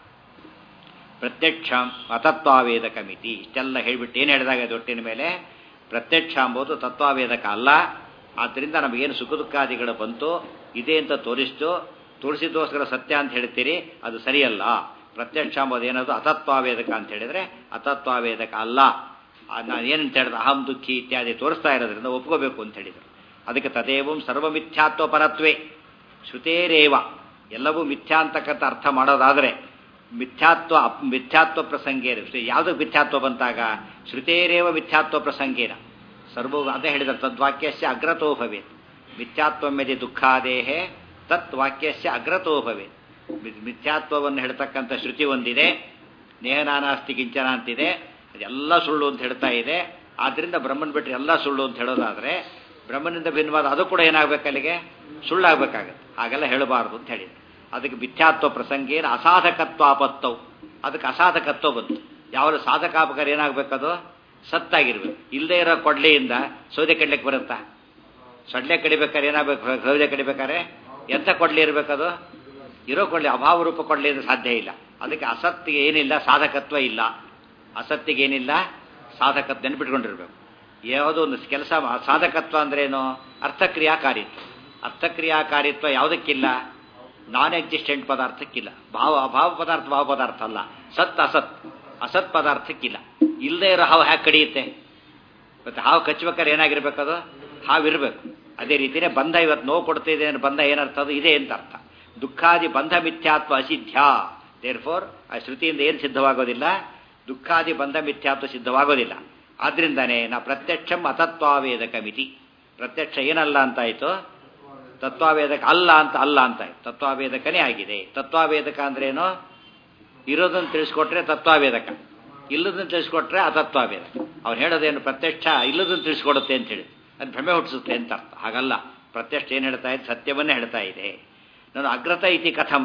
ಪ್ರತ್ಯಕ್ಷ ಅತತ್ವಾವೇದಕ ಮಿತಿ ಇಷ್ಟೆಲ್ಲ ಹೇಳ್ಬಿಟ್ಟು ಏನು ಹೇಳಿದಾಗ ದೊಟ್ಟಿನ ಮೇಲೆ ಪ್ರತ್ಯಕ್ಷ ಎಂಬುದು ತತ್ವಾವೇದಕ ಅಲ್ಲ ಆದ್ದರಿಂದ ನಮಗೇನು ಸುಖ ದುಃಖಾದಿಗಳು ಬಂತು ಇದೆ ಅಂತ ತೋರಿಸ್ತು ತೋರಿಸಿದೋಸ್ಕರ ಸತ್ಯ ಅಂತ ಹೇಳ್ತೀರಿ ಅದು ಸರಿಯಲ್ಲ ಪ್ರತ್ಯಕ್ಷ ಎಂಬುದು ಏನದು ಅತತ್ವಾವೇದಕ ಅಂತ ಹೇಳಿದ್ರೆ ಅತತ್ವಾವೇದಕ ಅಲ್ಲ ನಾನು ಏನಂತ ಹೇಳಿದ್ರೆ ಅಹಂ ದುಃಖಿ ಇತ್ಯಾದಿ ತೋರಿಸ್ತಾ ಇರೋದ್ರಿಂದ ಒಪ್ಕೋಬೇಕು ಅಂತ ಹೇಳಿದರು ಅದಕ್ಕೆ ತದೇವಂ ಸರ್ವಮಿಥ್ಯಾತ್ವ ಪರತ್ವೇ ಶ್ರುತೇರೇವ ಎಲ್ಲವೂ ಮಿಥ್ಯಾ ಅಂತಕ್ಕಂಥ ಅರ್ಥ ಮಾಡೋದಾದರೆ ಮಿಥ್ಯಾತ್ವ ಮಿಥ್ಯಾತ್ವ ಪ್ರಸಂಗೇನ ಯಾವುದಕ್ಕೆ ಮಿಥ್ಯಾತ್ವ ಬಂತಾಗ ಶ್ರುತೇರೇವ ಮಿಥ್ಯಾತ್ವ ಪ್ರಸಂಗೇನ ಸರ್ವ ಅದೇ ಹೇಳಿದ ತದ್ವಾಕ್ಯಸ್ಯ ಅಗ್ರತೋ ಭವೇತ್ ಮಿಥ್ಯಾತ್ವಮ್ಯದಿ ದುಃಖಾದೇಹೆ ತತ್ ವಾಕ್ಯಸ್ಯ ಅಗ್ರತೋ ಭವೇತ್ ಮಿಥ್ಯಾತ್ವವನ್ನು ಹೇಳ್ತಕ್ಕಂಥ ಶ್ರುತಿ ಒಂದಿದೆ ನೇಹನಾನಾಸ್ತಿ ಕಿಂಚನ ಅಂತಿದೆ ಅದೆಲ್ಲ ಸುಳ್ಳು ಅಂತ ಹೇಳ್ತಾ ಇದೆ ಆದ್ದರಿಂದ ಬ್ರಹ್ಮನ್ ಬಿಟ್ಟರೆ ಎಲ್ಲ ಸುಳ್ಳು ಅಂತ ಹೇಳೋದಾದರೆ ಬ್ರಹ್ಮನಿಂದ ಭಿನ್ನವಾದ ಅದು ಕೂಡ ಏನಾಗಬೇಕು ಅಲ್ಲಿಗೆ ಸುಳ್ಳಾಗಬೇಕಾಗತ್ತೆ ಹಾಗೆಲ್ಲ ಹೇಳಬಾರ್ದು ಅಂತ ಹೇಳಿದ್ರು ಅದಕ್ಕೆ ಮಿಥ್ಯಾತ್ವ ಪ್ರಸಂಗೇನ ಅಸಾಧಕತ್ವ ಆಪತ್ತವು ಅದಕ್ಕೆ ಅಸಾಧಕತ್ವ ಬಂತು ಯಾವ ಸಾಧಕಾಪಕರ ಏನಾಗಬೇಕದು ಸತ್ತಾಗಿರ್ಬೇಕು ಇಲ್ಲದೆ ಇರೋ ಕೊಡ್ಲೆಯಿಂದ ಸೌದೆ ಕಡ್ಲಿಕ್ಕೆ ಬರುತ್ತಾ ಸೊಡ್ಲೆ ಕಡಿಬೇಕಾದ್ರೆ ಏನಾಗಬೇಕು ಸೌದೆ ಕಡಿಬೇಕಾದ್ರೆ ಎಂಥ ಕೊಡ್ಲಿ ಇರಬೇಕದು ಇರೋ ಕೊಡ್ಲಿ ಅಭಾವ ರೂಪ ಕೊಡ್ಲಿಯಿಂದ ಸಾಧ್ಯ ಇಲ್ಲ ಅದಕ್ಕೆ ಅಸತ್ತಿಗೆ ಏನಿಲ್ಲ ಸಾಧಕತ್ವ ಇಲ್ಲ ಅಸತ್ತಿಗೆ ಏನಿಲ್ಲ ಸಾಧಕತ್ವ ನೆನ್ಪಿಟ್ಕೊಂಡಿರ್ಬೇಕು ಯಾವುದೋ ಒಂದು ಕೆಲಸ ಸಾಧಕತ್ವ ಅಂದ್ರೇನು ಅರ್ಥಕ್ರಿಯಾಕಾರಿತ್ವ ಅರ್ಥಕ್ರಿಯಾಕಾರಿತ್ವ ಯಾವುದಕ್ಕಿಲ್ಲ ನಾನ್ ಎಕ್ಸಿಸ್ಟೆಂಟ್ ಪದಾರ್ಥಕ್ಕಿಲ್ಲ ಭಾವ ಅಭಾವ ಪದಾರ್ಥ ಭಾವ ಪದಾರ್ಥ ಅಲ್ಲ ಸತ್ ಅಸತ್ ಅಸತ್ ಪದಾರ್ಥಕ್ಕಿಲ್ಲ ಇಲ್ಲದೆ ಇರೋ ಹಾವು ಹ್ಯಾಕೆ ಕಡಿಯುತ್ತೆ ಮತ್ತೆ ಹಾವು ಕಚ್ಚಬೇಕಾದ್ರೆ ಏನಾಗಿರ್ಬೇಕದು ಹಾವಿರ್ಬೇಕು ಅದೇ ರೀತಿಯೇ ಬಂಧ ಇವತ್ತು ನೋವು ಕೊಡ್ತಿದೆ ಅನ್ನೋ ಬಂಧ ಏನರ್ಥ ಅದು ಇದೆ ಅಂತ ಅರ್ಥ ದುಃಖಾದಿ ಬಂಧ ಮಿಥ್ಯಾತ್ವ ಅಸಿದ್ಧ್ಯ ದೇರ್ ಫೋರ್ ಆ ಶ್ರುತಿಯಿಂದ ಏನು ಸಿದ್ಧವಾಗೋದಿಲ್ಲ ದುಃಖಾದಿ ಬಂಧ ಮಿಥ್ಯಾತ್ವ ಸಿದ್ಧವಾಗೋದಿಲ್ಲ ಆದ್ರಿಂದಾನೇ ನಾ ಪ್ರತ್ಯಕ್ಷಂ ಅತತ್ವಾವೇದಕ ಮಿತಿ ಪ್ರತ್ಯಕ್ಷ ಏನಲ್ಲ ಅಂತಾಯ್ತು ತತ್ವಾವೇದಕ ಅಲ್ಲ ಅಂತ ಅಲ್ಲ ಅಂತಾಯ್ತು ತತ್ವಾವೇದಕನೇ ಆಗಿದೆ ತತ್ವಾವೇದಕ ಅಂದ್ರೇನು ಇರೋದನ್ನು ತಿಳಿಸ್ಕೊಟ್ರೆ ತತ್ವಾವೇದಕ ಇಲ್ಲದನ್ನು ತಿಳಿಸ್ಕೊಟ್ರೆ ಅತತ್ವಾವೇದಕ ಅವ್ನು ಹೇಳೋದೇನು ಪ್ರತ್ಯಕ್ಷ ಇಲ್ಲದನ್ನು ತಿಳಿಸ್ಕೊಡುತ್ತೆ ಅಂತ ಹೇಳಿ ಅದು ಭ್ರಮೆ ಹುಟ್ಟಿಸುತ್ತೆ ಅಂತ ಅರ್ಥ ಹಾಗಲ್ಲ ಪ್ರತ್ಯಕ್ಷ ಏನು ಹೇಳ್ತಾ ಇದೆ ಸತ್ಯವನ್ನೇ ಹೇಳ್ತಾ ಇದೆ ನಾನು ಅಗ್ರತ ಇತಿ ಕಥಂ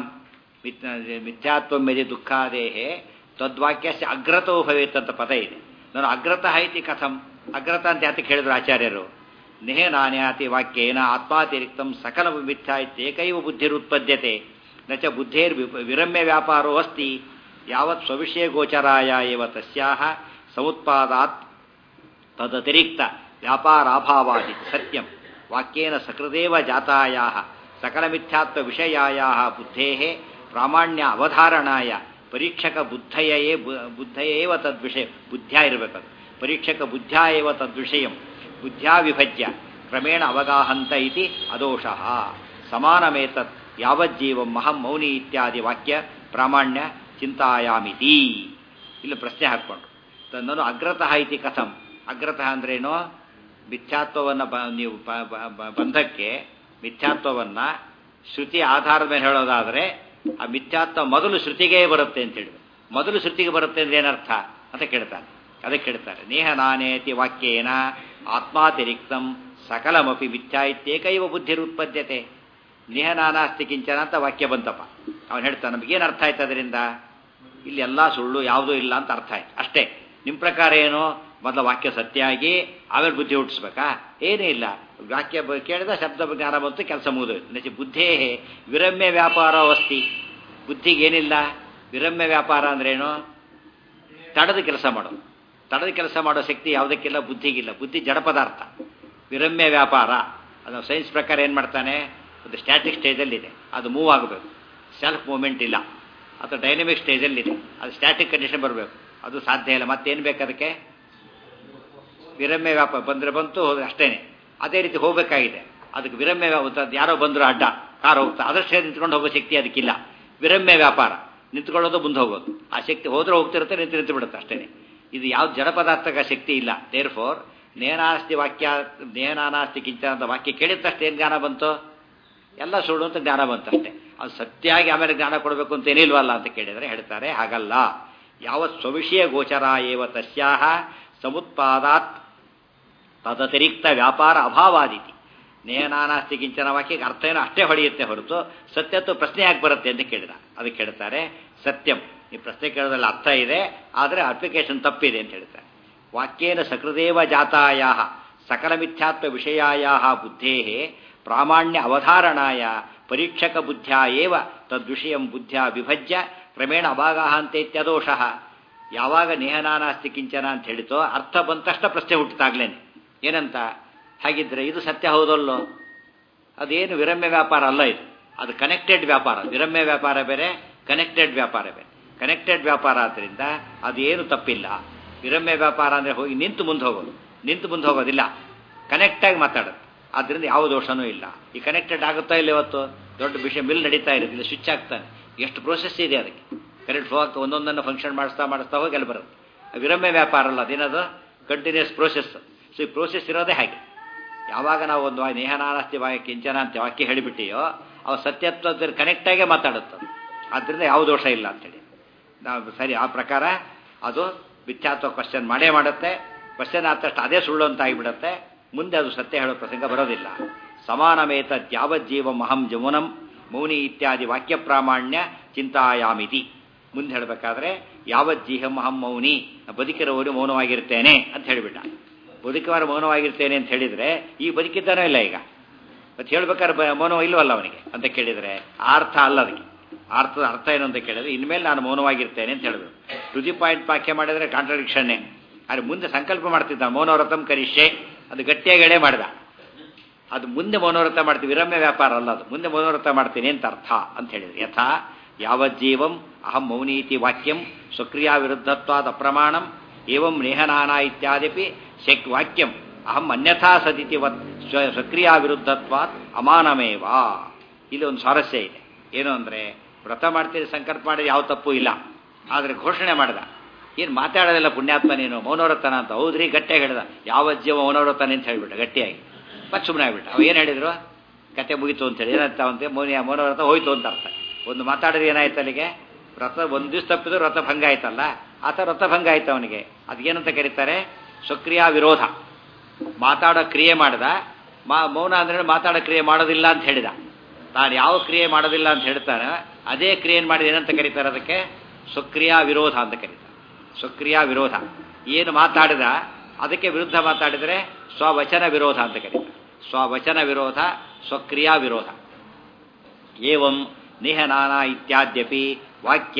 ಮಿಥ್ಯಾತ್ವ ಮೆದಿ ದುಃಖಾದೇಹೆ ತದ್ವಾಕ್ಯಸ್ಯ ಅಗ್ರತೋ ಭವೇತ್ ಅಂತ ಪದ ಇದೆ ನಾನು ಅಗ್ರತಃ ಇತಿ ಕಥಂ ಅಗ್ರತ ಅಂತ ಯಾತಕ್ಕೆ ಹೇಳಿದ್ರು ಆಚಾರ್ಯರು ನೇಹ ನಾನ್ಯಾತಿ ವಾಕ್ಯೇನ ಆತ್ಮಾತಿರಿಕ್ತಂ ಸಕಲ ಮಿಥ್ಯಾ ಇತ್ಯೇಕೈವ ಬುದ್ಧಿರುತ್ಪದ್ಯತೆ ನ ಚ ಬುದ್ಧೇರ್ ವಿರಮ್ಯ ವ್ಯಾಪಾರೋ ಅಸ್ತಿ ಯಾವತ್ ಸ್ವವಿಷಯ ಗೋಚರಾಯ ಇವ ತಸ್ಯಾಹ ಸಮುತ್ಪಾದಾತ್ ತದತಿರಿಕ್ತ ವ್ಯಾಪಾರಾಭಾವಾದಿ ಸತ್ಯಂ ವಾಕ್ಯೇನ ಸಕೃದೇವ ಜಾತಾಯಾ ಸಕಲಮಿಥ್ಯಾತ್ವ ವಿಷಯಾಯ ಬುದ್ಧೇ ಪ್ರಾಮಾಣ್ಯ ಅವಧಾರಣಾಯ ಪರೀಕ್ಷಕ ಬುದ್ಧಯೇ ಬುದ್ಧಯೇವ ತದ್ವಿಷಯ ಬುದ್ಧ್ಯ ಇರಬೇಕದು ಪರೀಕ್ಷಕ ಬುದ್ಧ್ಯ ಏವ ತದ್ವಿಷಯಂ ಬುದ್ಧ್ಯ ವಿಭಜ್ಯ ಕ್ರಮೇಣ ಅವಗಾಹಂತ ಇತಿ ಅದೋಷಃ ಸಮಾನಮೇತತ್ ಯಾವಜ್ಜೀವಂ ಮಹಂ ಮೌನಿ ಇತ್ಯಾದಿ ವಾಕ್ಯ ಪ್ರಾಮಾಣ್ಯ ಚಿಂತಾಯಾಮಿತಿ ಇಲ್ಲಿ ಪ್ರಶ್ನೆ ಹಾಕ್ಕೊಂಡ್ರು ತನ್ನನ್ನು ಅಗ್ರತಃ ಇತಿ ಕಥಂ ಅಗ್ರತಃ ಅಂದ್ರೇನು ಮಿಥ್ಯಾತ್ವವನ್ನು ಬ ನೀವು ಬಂಧಕ್ಕೆ ಮಿಥ್ಯಾತ್ವವನ್ನು ಶ್ರುತಿ ಆಧಾರದ ಮೇಲೆ ಹೇಳೋದಾದರೆ ಆ ಮಿಥ್ಯಾತ್ವ ಮೊದಲು ಶ್ರುತಿಗೆ ಬರುತ್ತೆ ಅಂತ ಹೇಳಿದ್ರು ಮೊದಲು ಶ್ರುತಿಗೆ ಬರುತ್ತೆ ಅಂದ್ರೆ ಏನರ್ಥ ಅಂತ ಕೇಳ್ತಾನೆ ಅದಕ್ಕೆ ಕೇಳ್ತಾರೆ ನೇಹ ನಾನೇತಿ ವಾಕ್ಯೇನ ಆತ್ಮಾತಿರಿಕ್ತಂ ಸಕಲಮಪಿ ಮಿಥ್ಯಾ ಇತ್ಯೇಕೈವ ಬುದ್ಧಿರುತ್ಪದ್ಯತೆ ನೇಹ ನಾನಾಸ್ತಿ ಕಿಂಚನ ಅಂತ ವಾಕ್ಯ ಬಂತಪ್ಪ ಅವನು ಹೇಳ್ತಾನೆ ನಮಗೇನು ಅರ್ಥ ಆಯ್ತು ಅದರಿಂದ ಇಲ್ಲಿ ಎಲ್ಲ ಸುಳ್ಳು ಯಾವುದೂ ಇಲ್ಲ ಅಂತ ಅರ್ಥ ಆಯ್ತು ಅಷ್ಟೇ ನಿಮ್ಮ ಪ್ರಕಾರ ಏನು ಮೊದಲ ವಾಕ್ಯ ಸತ್ಯ ಆಗಿ ಆಮೇಲೆ ಬುದ್ಧಿ ಹುಟ್ಟಿಸ್ಬೇಕಾ ಏನೇ ಇಲ್ಲ ವಾಕ್ಯ ಕೇಳಿದ ಶಬ್ದ ಜ್ಞಾನ ಬಂತು ಕೆಲಸ ಮುಗಿದೋಯ್ತು ನಚಿ ಬುದ್ಧೇ ವಿರಮ್ಯ ವ್ಯಾಪಾರ ವಸ್ತಿ ಬುದ್ಧಿಗೆ ಏನಿಲ್ಲ ವಿರಮ್ಯ ವ್ಯಾಪಾರ ಅಂದ್ರೇನು ತಡದ ಕೆಲಸ ಮಾಡೋದು ತಡದ ಕೆಲಸ ಮಾಡೋ ಶಕ್ತಿ ಯಾವುದಕ್ಕಿಲ್ಲ ಬುದ್ಧಿಗಿಲ್ಲ ಬುದ್ಧಿ ಜಡ ಪದಾರ್ಥ ವಿರಮ್ಯ ವ್ಯಾಪಾರ ಅದು ಸೈನ್ಸ್ ಪ್ರಕಾರ ಏನು ಮಾಡ್ತಾನೆ ಒಂದು ಸ್ಟ್ಯಾಟಿಕ್ ಸ್ಟೇಜಲ್ಲಿದೆ ಅದು ಮೂವ್ ಆಗಬೇಕು ಸೆಲ್ಫ್ ಮೂಮೆಂಟ್ ಇಲ್ಲ ಅಥವಾ ಡೈನಮಿಕ್ ಸ್ಟೇಜಲ್ಲಿದೆ ಅದು ಸ್ಟ್ಯಾಟಿಕ್ ಕಂಡೀಷನ್ ಬರಬೇಕು ಅದು ಸಾಧ್ಯ ಇಲ್ಲ ಮತ್ತೇನು ಬೇಕು ಅದಕ್ಕೆ ವಿರಮ್ಯ ವ್ಯಾಪಾರ ಬಂದರೆ ಬಂತು ಅಷ್ಟೇನೆ ಅದೇ ರೀತಿ ಹೋಗಬೇಕಾಗಿದೆ ಅದಕ್ಕೆ ವಿರಮ್ಯ ವ್ಯಾಪಾರ ಯಾರೋ ಬಂದರು ಅಡ್ಡ ಕಾರ್ ಹೋಗ್ತಾ ಅದಷ್ಟೇ ನಿಂತ್ಕೊಂಡು ಹೋಗೋ ಶಕ್ತಿ ಅದಕ್ಕಿಲ್ಲ ವಿರಮ್ಯ ವ್ಯಾಪಾರ ನಿಂತ್ಕೊಳ್ಳೋದು ಮುಂದೆ ಹೋಗೋದು ಆ ಶಕ್ತಿ ಹೋದ್ರೆ ಹೋಗ್ತಿರುತ್ತೆ ನಿಂತು ನಿಂತು ಬಿಡುತ್ತೆ ಅಷ್ಟೇನೆ ಇದು ಯಾವ ಜಡ ಪದಾರ್ಥಕ ಶಕ್ತಿ ಇಲ್ಲ ದೇರ್ ಫೋರ್ ನೇನಾಸ್ತಿ ವಾಕ್ಯ ನೇನಾನಾಸ್ತಿ ಕಿಂಚನ ಅಂತ ವಾಕ್ಯ ಕೇಳಿದ ತಕ್ಷಣ ಏನು ಜ್ಞಾನ ಬಂತು ಎಲ್ಲ ಸುಳ್ಳು ಅಂತ ಜ್ಞಾನ ಬಂತು ಅಷ್ಟೇ ಅದು ಸತ್ಯಾಗಿ ಆಮೇಲೆ ಜ್ಞಾನ ಕೊಡಬೇಕು ಅಂತ ಏನಿಲ್ವಲ್ಲ ಅಂತ ಕೇಳಿದರೆ ಹೇಳ್ತಾರೆ ಹಾಗಲ್ಲ ಯಾವ ಸ್ವವಿಷಯ ಗೋಚರ ಏವ ತಸ್ಯಾಹ ಸಮುತ್ಪಾದಾತ್ ತದತಿರಿಕ್ತ ವ್ಯಾಪಾರ ಅಭಾವಾದಿತಿ ನೇನಾನಾಸ್ತಿ ಕಿಂಚನ ವಾಕ್ಯಕ್ಕೆ ಅರ್ಥ ಏನೋ ಅಷ್ಟೇ ಹೊಡೆಯುತ್ತೆ ಹೊರತು ಸತ್ಯತ್ವ ಪ್ರಶ್ನೆ ಯಾಕೆ ಬರುತ್ತೆ ಅಂತ ಕೇಳಿದ ಅದಕ್ಕೆ ಹೇಳ್ತಾರೆ ಸತ್ಯಂ ಈ ಪ್ರಶ್ನೆ ಕೇಳೋದ್ರಲ್ಲಿ ಅರ್ಥ ಇದೆ ಆದರೆ ಅಪ್ಲಿಕೇಶನ್ ತಪ್ಪಿದೆ ಅಂತ ಹೇಳ್ತಾರೆ ವಾಕ್ಯೇನ ಸಕೃದೇವ ಜಾತಾಯ ಸಕಲ ಮಿಥ್ಯಾತ್ವ ವಿಷಯಾಯ ಬುದ್ಧೇ ಪ್ರಾಮಾಣ್ಯ ಅವಧಾರಣಾಯ ಪರೀಕ್ಷಕ ಬುದ್ಧ್ಯ ಏವ ತದ್ವಿಷಯಂ ಬುದ್ಧ್ಯ ವಿಭಜ್ಯ ಕ್ರಮೇಣ ಅಭಾಗಾಹಂತೇತ್ಯದೋಷಃ ಯಾವಾಗ ನೇಹನಾನಾಸ್ತಿ ಕಿಂಚನ ಅಂತ ಹೇಳಿತೋ ಅರ್ಥ ಬಂದ ತಕ್ಷಣ ಪ್ರಶ್ನೆ ಹುಟ್ಟಿತಾಗ್ಲೇನೆ ಏನಂತ ಹಾಗಿದ್ರೆ ಇದು ಸತ್ಯ ಹೌದಲ್ಲೋ ಅದೇನು ವಿರಮ್ಯ ವ್ಯಾಪಾರ ಅಲ್ಲ ಇದು ಅದು ಕನೆಕ್ಟೆಡ್ ವ್ಯಾಪಾರ ವಿರಮ್ಯ ವ್ಯಾಪಾರ ಬೇರೆ ಕನೆಕ್ಟೆಡ್ ವ್ಯಾಪಾರ ಬೇರೆ ಕನೆಕ್ಟೆಡ್ ವ್ಯಾಪಾರ ಆದ್ದರಿಂದ ಅದೇನು ತಪ್ಪಿಲ್ಲ ವಿರಮ್ಯ ವ್ಯಾಪಾರ ಅಂದರೆ ಹೋಗಿ ನಿಂತು ಮುಂದೆ ಹೋಗೋದು ನಿಂತು ಮುಂದೆ ಹೋಗೋದಿಲ್ಲ ಕನೆಕ್ಟಾಗಿ ಮಾತಾಡೋದು ಆದ್ದರಿಂದ ಯಾವ ದೋಷನೂ ಇಲ್ಲ ಈ ಕನೆಕ್ಟೆಡ್ ಆಗುತ್ತಾ ಇಲ್ಲ ಇವತ್ತು ದೊಡ್ಡ ವಿಷಯ ಮಿಲ್ ನಡೀತಾ ಇರೋದಿಲ್ಲ ಸ್ವಿಚ್ ಆಗ್ತಾನೆ ಎಷ್ಟು ಪ್ರೋಸೆಸ್ ಇದೆ ಅದಕ್ಕೆ ಕರೆಕ್ಟ್ ಫ್ಲೋ ಆಗ್ತಾ ಒಂದೊಂದನ್ನು ಫಂಕ್ಷನ್ ಮಾಡಿಸ್ತಾ ಮಾಡಿಸ್ತಾ ಹೋಗಿ ಅಲ್ಲಿ ಬರುತ್ತೆ ವಿರಮ್ಯ ವ್ಯಾಪಾರ ಅಲ್ಲ ಅದೇನದು ಕಂಟಿನ್ಯೂಸ್ ಪ್ರೋಸೆಸ್ ಸೊ ಈ ಪ್ರೋಸೆಸ್ ಇರೋದೇ ಹಾಗೆ ಯಾವಾಗ ನಾವು ಒಂದು ನೇಹನಾನಸ್ತಿ ವಾಕ್ಯ ಕಿಂಚನ ಅಂತ ವಾಕ್ಯ ಹೇಳಿಬಿಟ್ಟಿಯೋ ಅವ ಸತ್ಯತ್ವದ ಕನೆಕ್ಟಾಗೇ ಮಾತಾಡುತ್ತೆ ಆದ್ದರಿಂದ ಯಾವ ದೋಷ ಇಲ್ಲ ಅಂತೇಳಿ ನಾವು ಸರಿ ಆ ಪ್ರಕಾರ ಅದು ಮಿಥ್ಯಾತ್ವ ಕ್ವಶನ್ ಮಾಡೇ ಮಾಡುತ್ತೆ ಕ್ವಶನ್ ಆದ ತಕ್ಷಣ ಅದೇ ಸುಳ್ಳು ಅಂತ ಆಗಿಬಿಡುತ್ತೆ ಮುಂದೆ ಅದು ಸತ್ಯ ಹೇಳೋ ಪ್ರಸಂಗ ಬರೋದಿಲ್ಲ ಸಮಾನಮೇತ ಯಾವಜ್ಜೀವ ಮಹಂ ಜಮುನಂ ಮೌನಿ ಇತ್ಯಾದಿ ವಾಕ್ಯ ಪ್ರಾಮಾಣ್ಯ ಚಿಂತಾಯಾಮಿತಿ ಮುಂದೆ ಹೇಳಬೇಕಾದ್ರೆ ಯಾವಜ್ಜೀಹಂ ಅಹಂ ಮೌನಿ ಬದುಕಿರೋರು ಮೌನವಾಗಿರ್ತೇನೆ ಅಂತ ಹೇಳಿಬಿಟ್ಟ ಬದುಕುವಾರ ಮೌನವಾಗಿರ್ತೇನೆ ಅಂತ ಹೇಳಿದರೆ ಈ ಬದುಕಿದ್ದಾನೋ ಇಲ್ಲ ಈಗ ಮತ್ತೆ ಹೇಳ್ಬೇಕಾದ್ರೆ ಮೌನ ಇಲ್ವಲ್ಲ ಅವನಿಗೆ ಅಂತ ಕೇಳಿದರೆ ಆ ಅರ್ಥ ಅಲ್ಲ ಅದಕ್ಕೆ ಅರ್ಥದ ಅರ್ಥ ಏನು ಅಂತ ಕೇಳಿದ್ರೆ ಇನ್ಮೇಲೆ ನಾನು ಮೌನವಾಗಿರ್ತೇನೆ ಅಂತ ಹೇಳಬೇಕು ಟು ದಿ ಪಾಯಿಂಟ್ ವಾಕ್ಯ ಮಾಡಿದರೆ ಕಾಂಟ್ರಡಿಕ್ಷನ್ನೇ ಆದರೆ ಮುಂದೆ ಸಂಕಲ್ಪ ಮಾಡ್ತಿದ್ದ ಮೌನವ್ರತಂ ಕರಿಷ್ಯೆ ಅದು ಗಟ್ಟಿಯಾಗಿ ಎಳೆ ಮಾಡಿದ ಅದು ಮುಂದೆ ಮೌನವ್ರತ ಮಾಡ್ತೀವಿ ವಿರಮ್ಯ ವ್ಯಾಪಾರ ಅಲ್ಲ ಅದು ಮುಂದೆ ಮೌನವ್ರತ ಮಾಡ್ತೀನಿ ಅಂತ ಅರ್ಥ ಅಂತ ಹೇಳಿದ್ರು ಯಥಾ ಯಾವಜ್ಜೀವಂ ಅಹಂ ಮೌನೀತಿ ವಾಕ್ಯಂ ಸ್ವಕ್ರಿಯಾ ವಿರುದ್ಧತ್ವಾದ ಅಪ್ರಮಾಣಂ ಏವಂ ನೇಹನಾನ ಇತ್ಯಾದಿಪಿ ಶಕ್ ವಾಕ್ಯಂ ಅಹಂ ಅನ್ಯಥಾ ಸದಿತಿ ವತ್ ಸ್ವ ಸ್ವಕ್ರಿಯಾ ವಿರುದ್ಧತ್ವಾತ್ ಅಮಾನಮೇವ ಇಲ್ಲಿ ಒಂದು ಸ್ವಾರಸ್ಯ ಇದೆ ಏನು ಅಂದರೆ ವ್ರತ ಮಾಡ್ತೀರಿ ಸಂಕಲ್ಪ ಮಾಡಿದ್ರೆ ಯಾವ ತಪ್ಪು ಇಲ್ಲ ಆದರೆ ಘೋಷಣೆ ಮಾಡ್ದ ಏನು ಮಾತಾಡೋದಿಲ್ಲ ಪುಣ್ಯಾತ್ಮ ನೀನು ಮೌನವ್ರತನ ಅಂತ ಹೌದ್ರಿ ಗಟ್ಟಿಯಾಗಿ ಹೇಳ್ದ ಯಾವ ಜೀವ ಮೌನವ್ರತನ ಅಂತ ಹೇಳ್ಬಿಟ್ಟ ಗಟ್ಟಿಯಾಗಿ ಮತ್ತೆ ಸುಮ್ಮನೆ ಆಗ್ಬಿಟ್ಟ ಅವ ಏನು ಹೇಳಿದ್ರು ಕತೆ ಮುಗೀತು ಅಂತೇಳಿ ಏನಂತ ಅವಂತೆ ಮೌನ ಮೌನವ್ರತ ಹೋಯ್ತು ಅಂತ ಅರ್ಥ ಒಂದು ಮಾತಾಡಿದ್ರೆ ಏನಾಯ್ತು ಅಲ್ಲಿಗೆ ವ್ರತ ಒಂದು ದಿವಸ ತಪ್ಪಿದ್ರು ವ್ರತ ಭಂಗ ಆಯ್ತಲ್ಲ ಆತ ವ್ರತ ಭಂಗ ಆಯ್ತು ಅವನಿಗೆ ಅದೇನಂತ ಕರೀತಾರೆ ಸ್ವಕ್ರಿಯಾ ವಿರೋಧ ಮಾತಾಡೋ ಕ್ರಿಯೆ ಮಾಡ್ದ ಮಾ ಮೌನ ಅಂದ್ರೆ ಮಾತಾಡೋ ಕ್ರಿಯೆ ಮಾಡೋದಿಲ್ಲ ಅಂತ ಹೇಳಿದ ತಾನು ಯಾವ ಕ್ರಿಯೆ ಮಾಡೋದಿಲ್ಲ ಅಂತ ಹೇಳ್ತಾನೆ ಅದೇ ಕ್ರಿಯೆಯನ್ನು ಮಾಡಿದ ಏನಂತ ಕರೀತಾರೆ ಅದಕ್ಕೆ ಸ್ವಕ್ರಿಯಾ ವಿರೋಧ ಅಂತ ಕರೀತಾರೆ ಸ್ವಕ್ರಿಯಾ ವಿರೋಧ ಏನು ಮಾತಾಡಿದ ಅದಕ್ಕೆ ವಿರುದ್ಧ ಮಾತಾಡಿದರೆ ಸ್ವವಚನ ವಿರೋಧ ಅಂತ ಕರೀತಾರೆ ಸ್ವವಚನ ವಿರೋಧ ಸ್ವಕ್ರಿಯಾ ವಿರೋಧ ಏವಂ ನಿಹನಾನ ಇತ್ಯಾದ್ಯಪಿ ವಾಕ್ಯಂ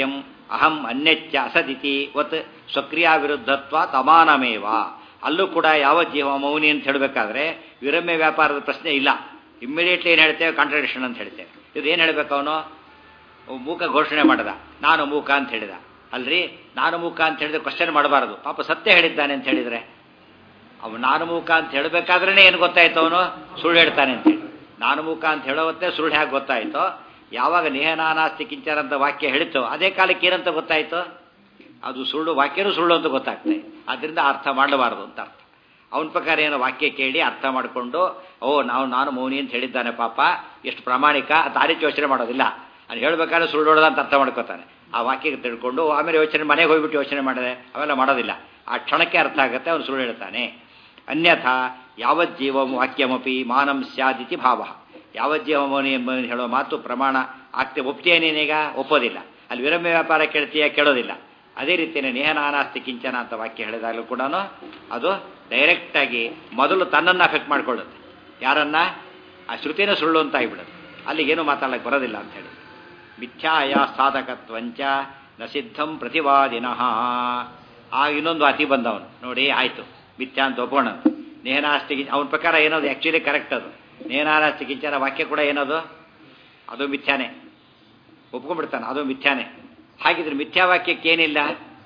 ಅಹಂ ಅನ್ಯಚ್ಚ ಅಸದಿತಿ ಒತ್ ಸ್ವಕ್ರಿಯಾ ವಿರುದ್ಧತ್ವ ತಮಾನಮೇವ ಅಲ್ಲೂ ಕೂಡ ಯಾವ ಜೀವ ಮೌನಿ ಅಂತ ಹೇಳಬೇಕಾದ್ರೆ ವಿರಮ್ಯ ವ್ಯಾಪಾರದ ಪ್ರಶ್ನೆ ಇಲ್ಲ ಇಮ್ಮಿಡಿಯೇಟ್ಲಿ ಏನು ಹೇಳ್ತೇವೆ ಕಾಂಟ್ರಡಿಕ್ಷನ್ ಅಂತ ಹೇಳ್ತೇವೆ ಇದು ಏನು ಹೇಳಬೇಕು ಅವನು ಮೂಕ ಘೋಷಣೆ ಮಾಡದ ನಾನು ಮೂಕ ಅಂತ ಹೇಳಿದ ಅಲ್ರಿ ನಾನು ಮೂಕ ಅಂತ ಹೇಳಿದ್ರೆ ಕ್ವಶನ್ ಮಾಡಬಾರದು ಪಾಪ ಸತ್ಯ ಹೇಳಿದ್ದಾನೆ ಅಂತ ಹೇಳಿದ್ರೆ ಅವನು ನಾನು ಮೂಕ ಅಂತ ಹೇಳಬೇಕಾದ್ರೇ ಏನು ಗೊತ್ತಾಯ್ತು ಅವನು ಸುಳ್ಳು ಹೇಳ್ತಾನೆ ಅಂತೇಳಿ ನಾನು ಮೂಕ ಅಂತ ಹೇಳೋವತ್ತೇ ಸುಳ್ಳು ಹೇಗೆ ಗೊತ್ತಾಯ್ತೋ ಯಾವಾಗ ನೇಹನಾನಾಸ್ತಿ ಕಿಂಚನ ಅಂತ ವಾಕ್ಯ ಹೇಳಿತು ಅದೇ ಕಾಲಕ್ಕೆ ಏನಂತ ಗೊತ್ತಾಯ್ತು ಅದು ಸುಳ್ಳು ವಾಕ್ಯನೂ ಸುಳ್ಳು ಅಂತ ಗೊತ್ತಾಗ್ತದೆ ಅದರಿಂದ ಅರ್ಥ ಮಾಡಬಾರದು ಅಂತ ಅರ್ಥ ಅವನ ಪ್ರಕಾರ ಏನೋ ವಾಕ್ಯ ಕೇಳಿ ಅರ್ಥ ಮಾಡಿಕೊಂಡು ಓ ನಾವು ನಾನು ಮೌನಿ ಅಂತ ಹೇಳಿದ್ದಾನೆ ಪಾಪ ಎಷ್ಟು ಪ್ರಾಮಾಣಿಕ ಅಂತ ಆ ರೀತಿ ಯೋಚನೆ ಮಾಡೋದಿಲ್ಲ ಅದು ಹೇಳ್ಬೇಕಾದ್ರೆ ಸುಳ್ಳು ಹೊಡೆದ ಅಂತ ಅರ್ಥ ಮಾಡ್ಕೋತಾನೆ ಆ ವಾಕ್ಯಕ್ಕೆ ತಿಳ್ಕೊಂಡು ಆಮೇಲೆ ಯೋಚನೆ ಮನೆಗೆ ಹೋಗ್ಬಿಟ್ಟು ಯೋಚನೆ ಮಾಡಿದೆ ಅವೆಲ್ಲ ಮಾಡೋದಿಲ್ಲ ಆ ಕ್ಷಣಕ್ಕೆ ಅರ್ಥ ಆಗುತ್ತೆ ಅವನು ಸುಳ್ಳು ಹೇಳ್ತಾನೆ ಅನ್ಯಥಾ ಯಾವಜ್ಜೀವ ವಾಕ್ಯಮಪಿ ಮಾನಂ ಸ್ಯಾದಿತಿ ಭಾವ ಯಾವಜ್ಜೀವ ಮೌನಿ ಎಂಬ ಹೇಳೋ ಮಾತು ಪ್ರಮಾಣ ಆಗ್ತೆ ಒಪ್ತೀಯ ನೀನೀಗ ಒಪ್ಪೋದಿಲ್ಲ ಅಲ್ಲಿ ವಿರಮ್ಯ ವ್ಯಾಪಾರ ಕೇಳ್ತೀಯ ಕೇಳೋದಿಲ್ಲ ಅದೇ ರೀತಿಯೇ ನೇಹನಾನಾಸ್ತಿ ಕಿಂಚನ ಅಂತ ವಾಕ್ಯ ಹೇಳಿದಾಗಲೂ ಕೂಡ ಅದು ಡೈರೆಕ್ಟಾಗಿ ಮೊದಲು ತನ್ನನ್ನು ಅಫೆಕ್ಟ್ ಮಾಡಿಕೊಳ್ಳುತ್ತೆ ಯಾರನ್ನ ಆ ಶ್ರುತಿನ ಸುಳ್ಳು ಅಂತ ಆಗಿಬಿಡುತ್ತೆ ಅಲ್ಲಿಗೇನು ಮಾತಾಡಕ್ಕೆ ಬರೋದಿಲ್ಲ ಅಂತ ಹೇಳಿ ಮಿಥ್ಯಾಯ ಸಾಧಕತ್ವಂಚ ನ ಸಿದ್ಧಂ ಪ್ರತಿವಾದಿನಃ ಆ ಇನ್ನೊಂದು ಅತಿ ಬಂದವನು ನೋಡಿ ಆಯ್ತು ಮಿಥ್ಯಾ ಅಂತ ಒಪ್ಪೋಣ ನೇಹನಾಸ್ತಿ ಅವನ ಪ್ರಕಾರ ಏನದು ಆ್ಯಕ್ಚುಲಿ ಕರೆಕ್ಟ್ ಅದು ನೇಹನಾಸ್ತಿ ಕಿಂಚನ ವಾಕ್ಯ ಕೂಡ ಏನದು ಅದು ಮಿಥ್ಯಾನೆ ಒಪ್ಕೊಂಡ್ಬಿಡ್ತಾನೆ ಅದು ಮಿಥ್ಯಾನೆ ಹಾಗಿದ್ರೆ ಮಿಥ್ಯಾವಾಕ್ಯಕ್ಕೆ ಏನಿಲ್ಲ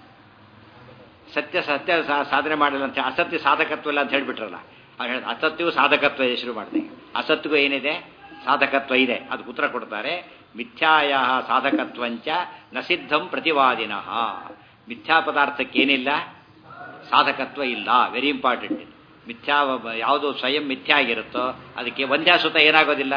ಸತ್ಯ ಸತ್ಯ ಸಾಧನೆ ಮಾಡಿಲ್ಲ ಅಂತ ಅಸತ್ಯ ಸಾಧಕತ್ವ ಇಲ್ಲ ಅಂತ ಹೇಳ್ಬಿಟ್ರಲ್ಲ ಅವ್ರು ಹೇಳಿದ ಅಸತ್ಯವೂ ಸಾಧಕತ್ವ ಇದೆ ಶುರು ಮಾಡಿದೆ ಅಸತ್ಗೂ ಏನಿದೆ ಸಾಧಕತ್ವ ಇದೆ ಅದಕ್ಕೆ ಉತ್ತರ ಕೊಡ್ತಾರೆ ಮಿಥ್ಯಾಯ ಸಾಧಕತ್ವಂಚ ನಸಿದ್ಧಂ ಪ್ರತಿವಾದಿನಃ ಮಿಥ್ಯಾ ಪದಾರ್ಥಕ್ಕೇನಿಲ್ಲ ಸಾಧಕತ್ವ ಇಲ್ಲ ವೆರಿ ಇಂಪಾರ್ಟೆಂಟ್ ಮಿಥ್ಯಾ ಯಾವುದು ಸ್ವಯಂ ಮಿಥ್ಯಾ ಆಗಿರುತ್ತೋ ಅದಕ್ಕೆ ಒಂದ್ಯಾಸುತ ಏನಾಗೋದಿಲ್ಲ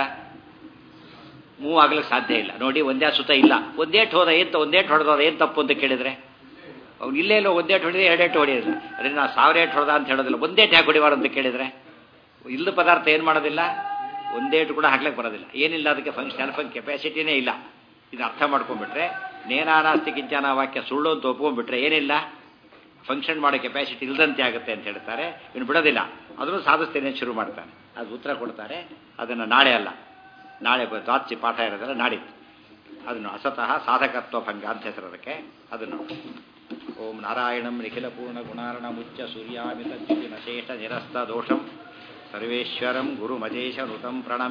ಮೂವ್ ಆಗ್ಲಿಕ್ಕೆ ಸಾಧ್ಯ ಇಲ್ಲ ನೋಡಿ ಒಂದ್ಯಾಸುತ ಇಲ್ಲ ಒಂದೇಟ್ ಹೋದ ಏನ್ ಒಂದೇಟ್ ಹೊಡೆದ ಏನು ತಪ್ಪು ಅಂತ ಕೇಳಿದ್ರೆ ಅವ್ನು ಇಲ್ಲೇ ಇಲ್ಲ ಒಂದೇಟ್ ಹೊಡೆದ್ರೆ ಎರಡೇಟು ಹೊಡೆಯೋದಿಲ್ಲ ಅದರಿಂದ ನಾವು ಸಾವಿರ ಏಟು ಹೊಡೆದ ಅಂತ ಹೇಳೋದಿಲ್ಲ ಒಂದೇಟ್ ಯಾಕೆ ಹೊಡಿಬಾರ ಅಂತ ಕೇಳಿದ್ರೆ ಇಲ್ಲದ ಪದಾರ್ಥ ಏನು ಮಾಡೋದಿಲ್ಲ ಒಂದೇಟು ಕೂಡ ಹಾಕ್ಲಿಕ್ಕೆ ಬರೋದಿಲ್ಲ ಏನಿಲ್ಲ ಅದಕ್ಕೆ ಫಂಕ್ಷನ್ ಫಂಕ್ ಕೆಪಾಸಿಟಿನೇ ಇಲ್ಲ ಇದು ಅರ್ಥ ಮಾಡ್ಕೊಂಡ್ಬಿಟ್ರೆ ನೇನಾನಾಸ್ತಿ ಕಿಂಚನ ವಾಕ್ಯ ಸುಳ್ಳು ಅಂತ ಒಪ್ಕೊಂಡ್ಬಿಟ್ರೆ ಏನಿಲ್ಲ ಫಂಕ್ಷನ್ ಮಾಡೋ ಕೆಪಾಸಿಟಿ ಇಲ್ಲದಂತೆ ಆಗುತ್ತೆ ಅಂತ ಹೇಳ್ತಾರೆ ಇನ್ನು ಬಿಡೋದಿಲ್ಲ ಅದನ್ನು ಸಾಧಿಸ್ತೇನೆ ಶುರು ಮಾಡ್ತಾನೆ ಅದು ಉತ್ತರ ಕೊಡ್ತಾರೆ ಅದನ್ನು ನಾಳೆ ಅಲ್ಲ ನಾಳೆ ದ್ವಾಚಿ ಪಾಠ ಇರೋದಲ್ಲ ನಾಡಿದ್ದು ಅದನ್ನು ಅಸತಃ ಸಾಧಕತ್ವ ಭಂಗ ಅಂತ ಹೆಸರು ಅದಕ್ಕೆ ಅದನ್ನು ಓಂ ನಾರಾಯಣಂ ನಿಖಿಲ ಪೂರ್ಣ ಗುಣಾರ್ಣ ಮುಚ್ಚ ಸೂರ್ಯಾಮಿತ ನಶೇಷ ನಿರಸ್ತ ದೋಷಂ ಸರ್ವೇಶ್ವರಂ ಗುರುಮಜೇಶ ಋತಂ ಪ್ರಣಮ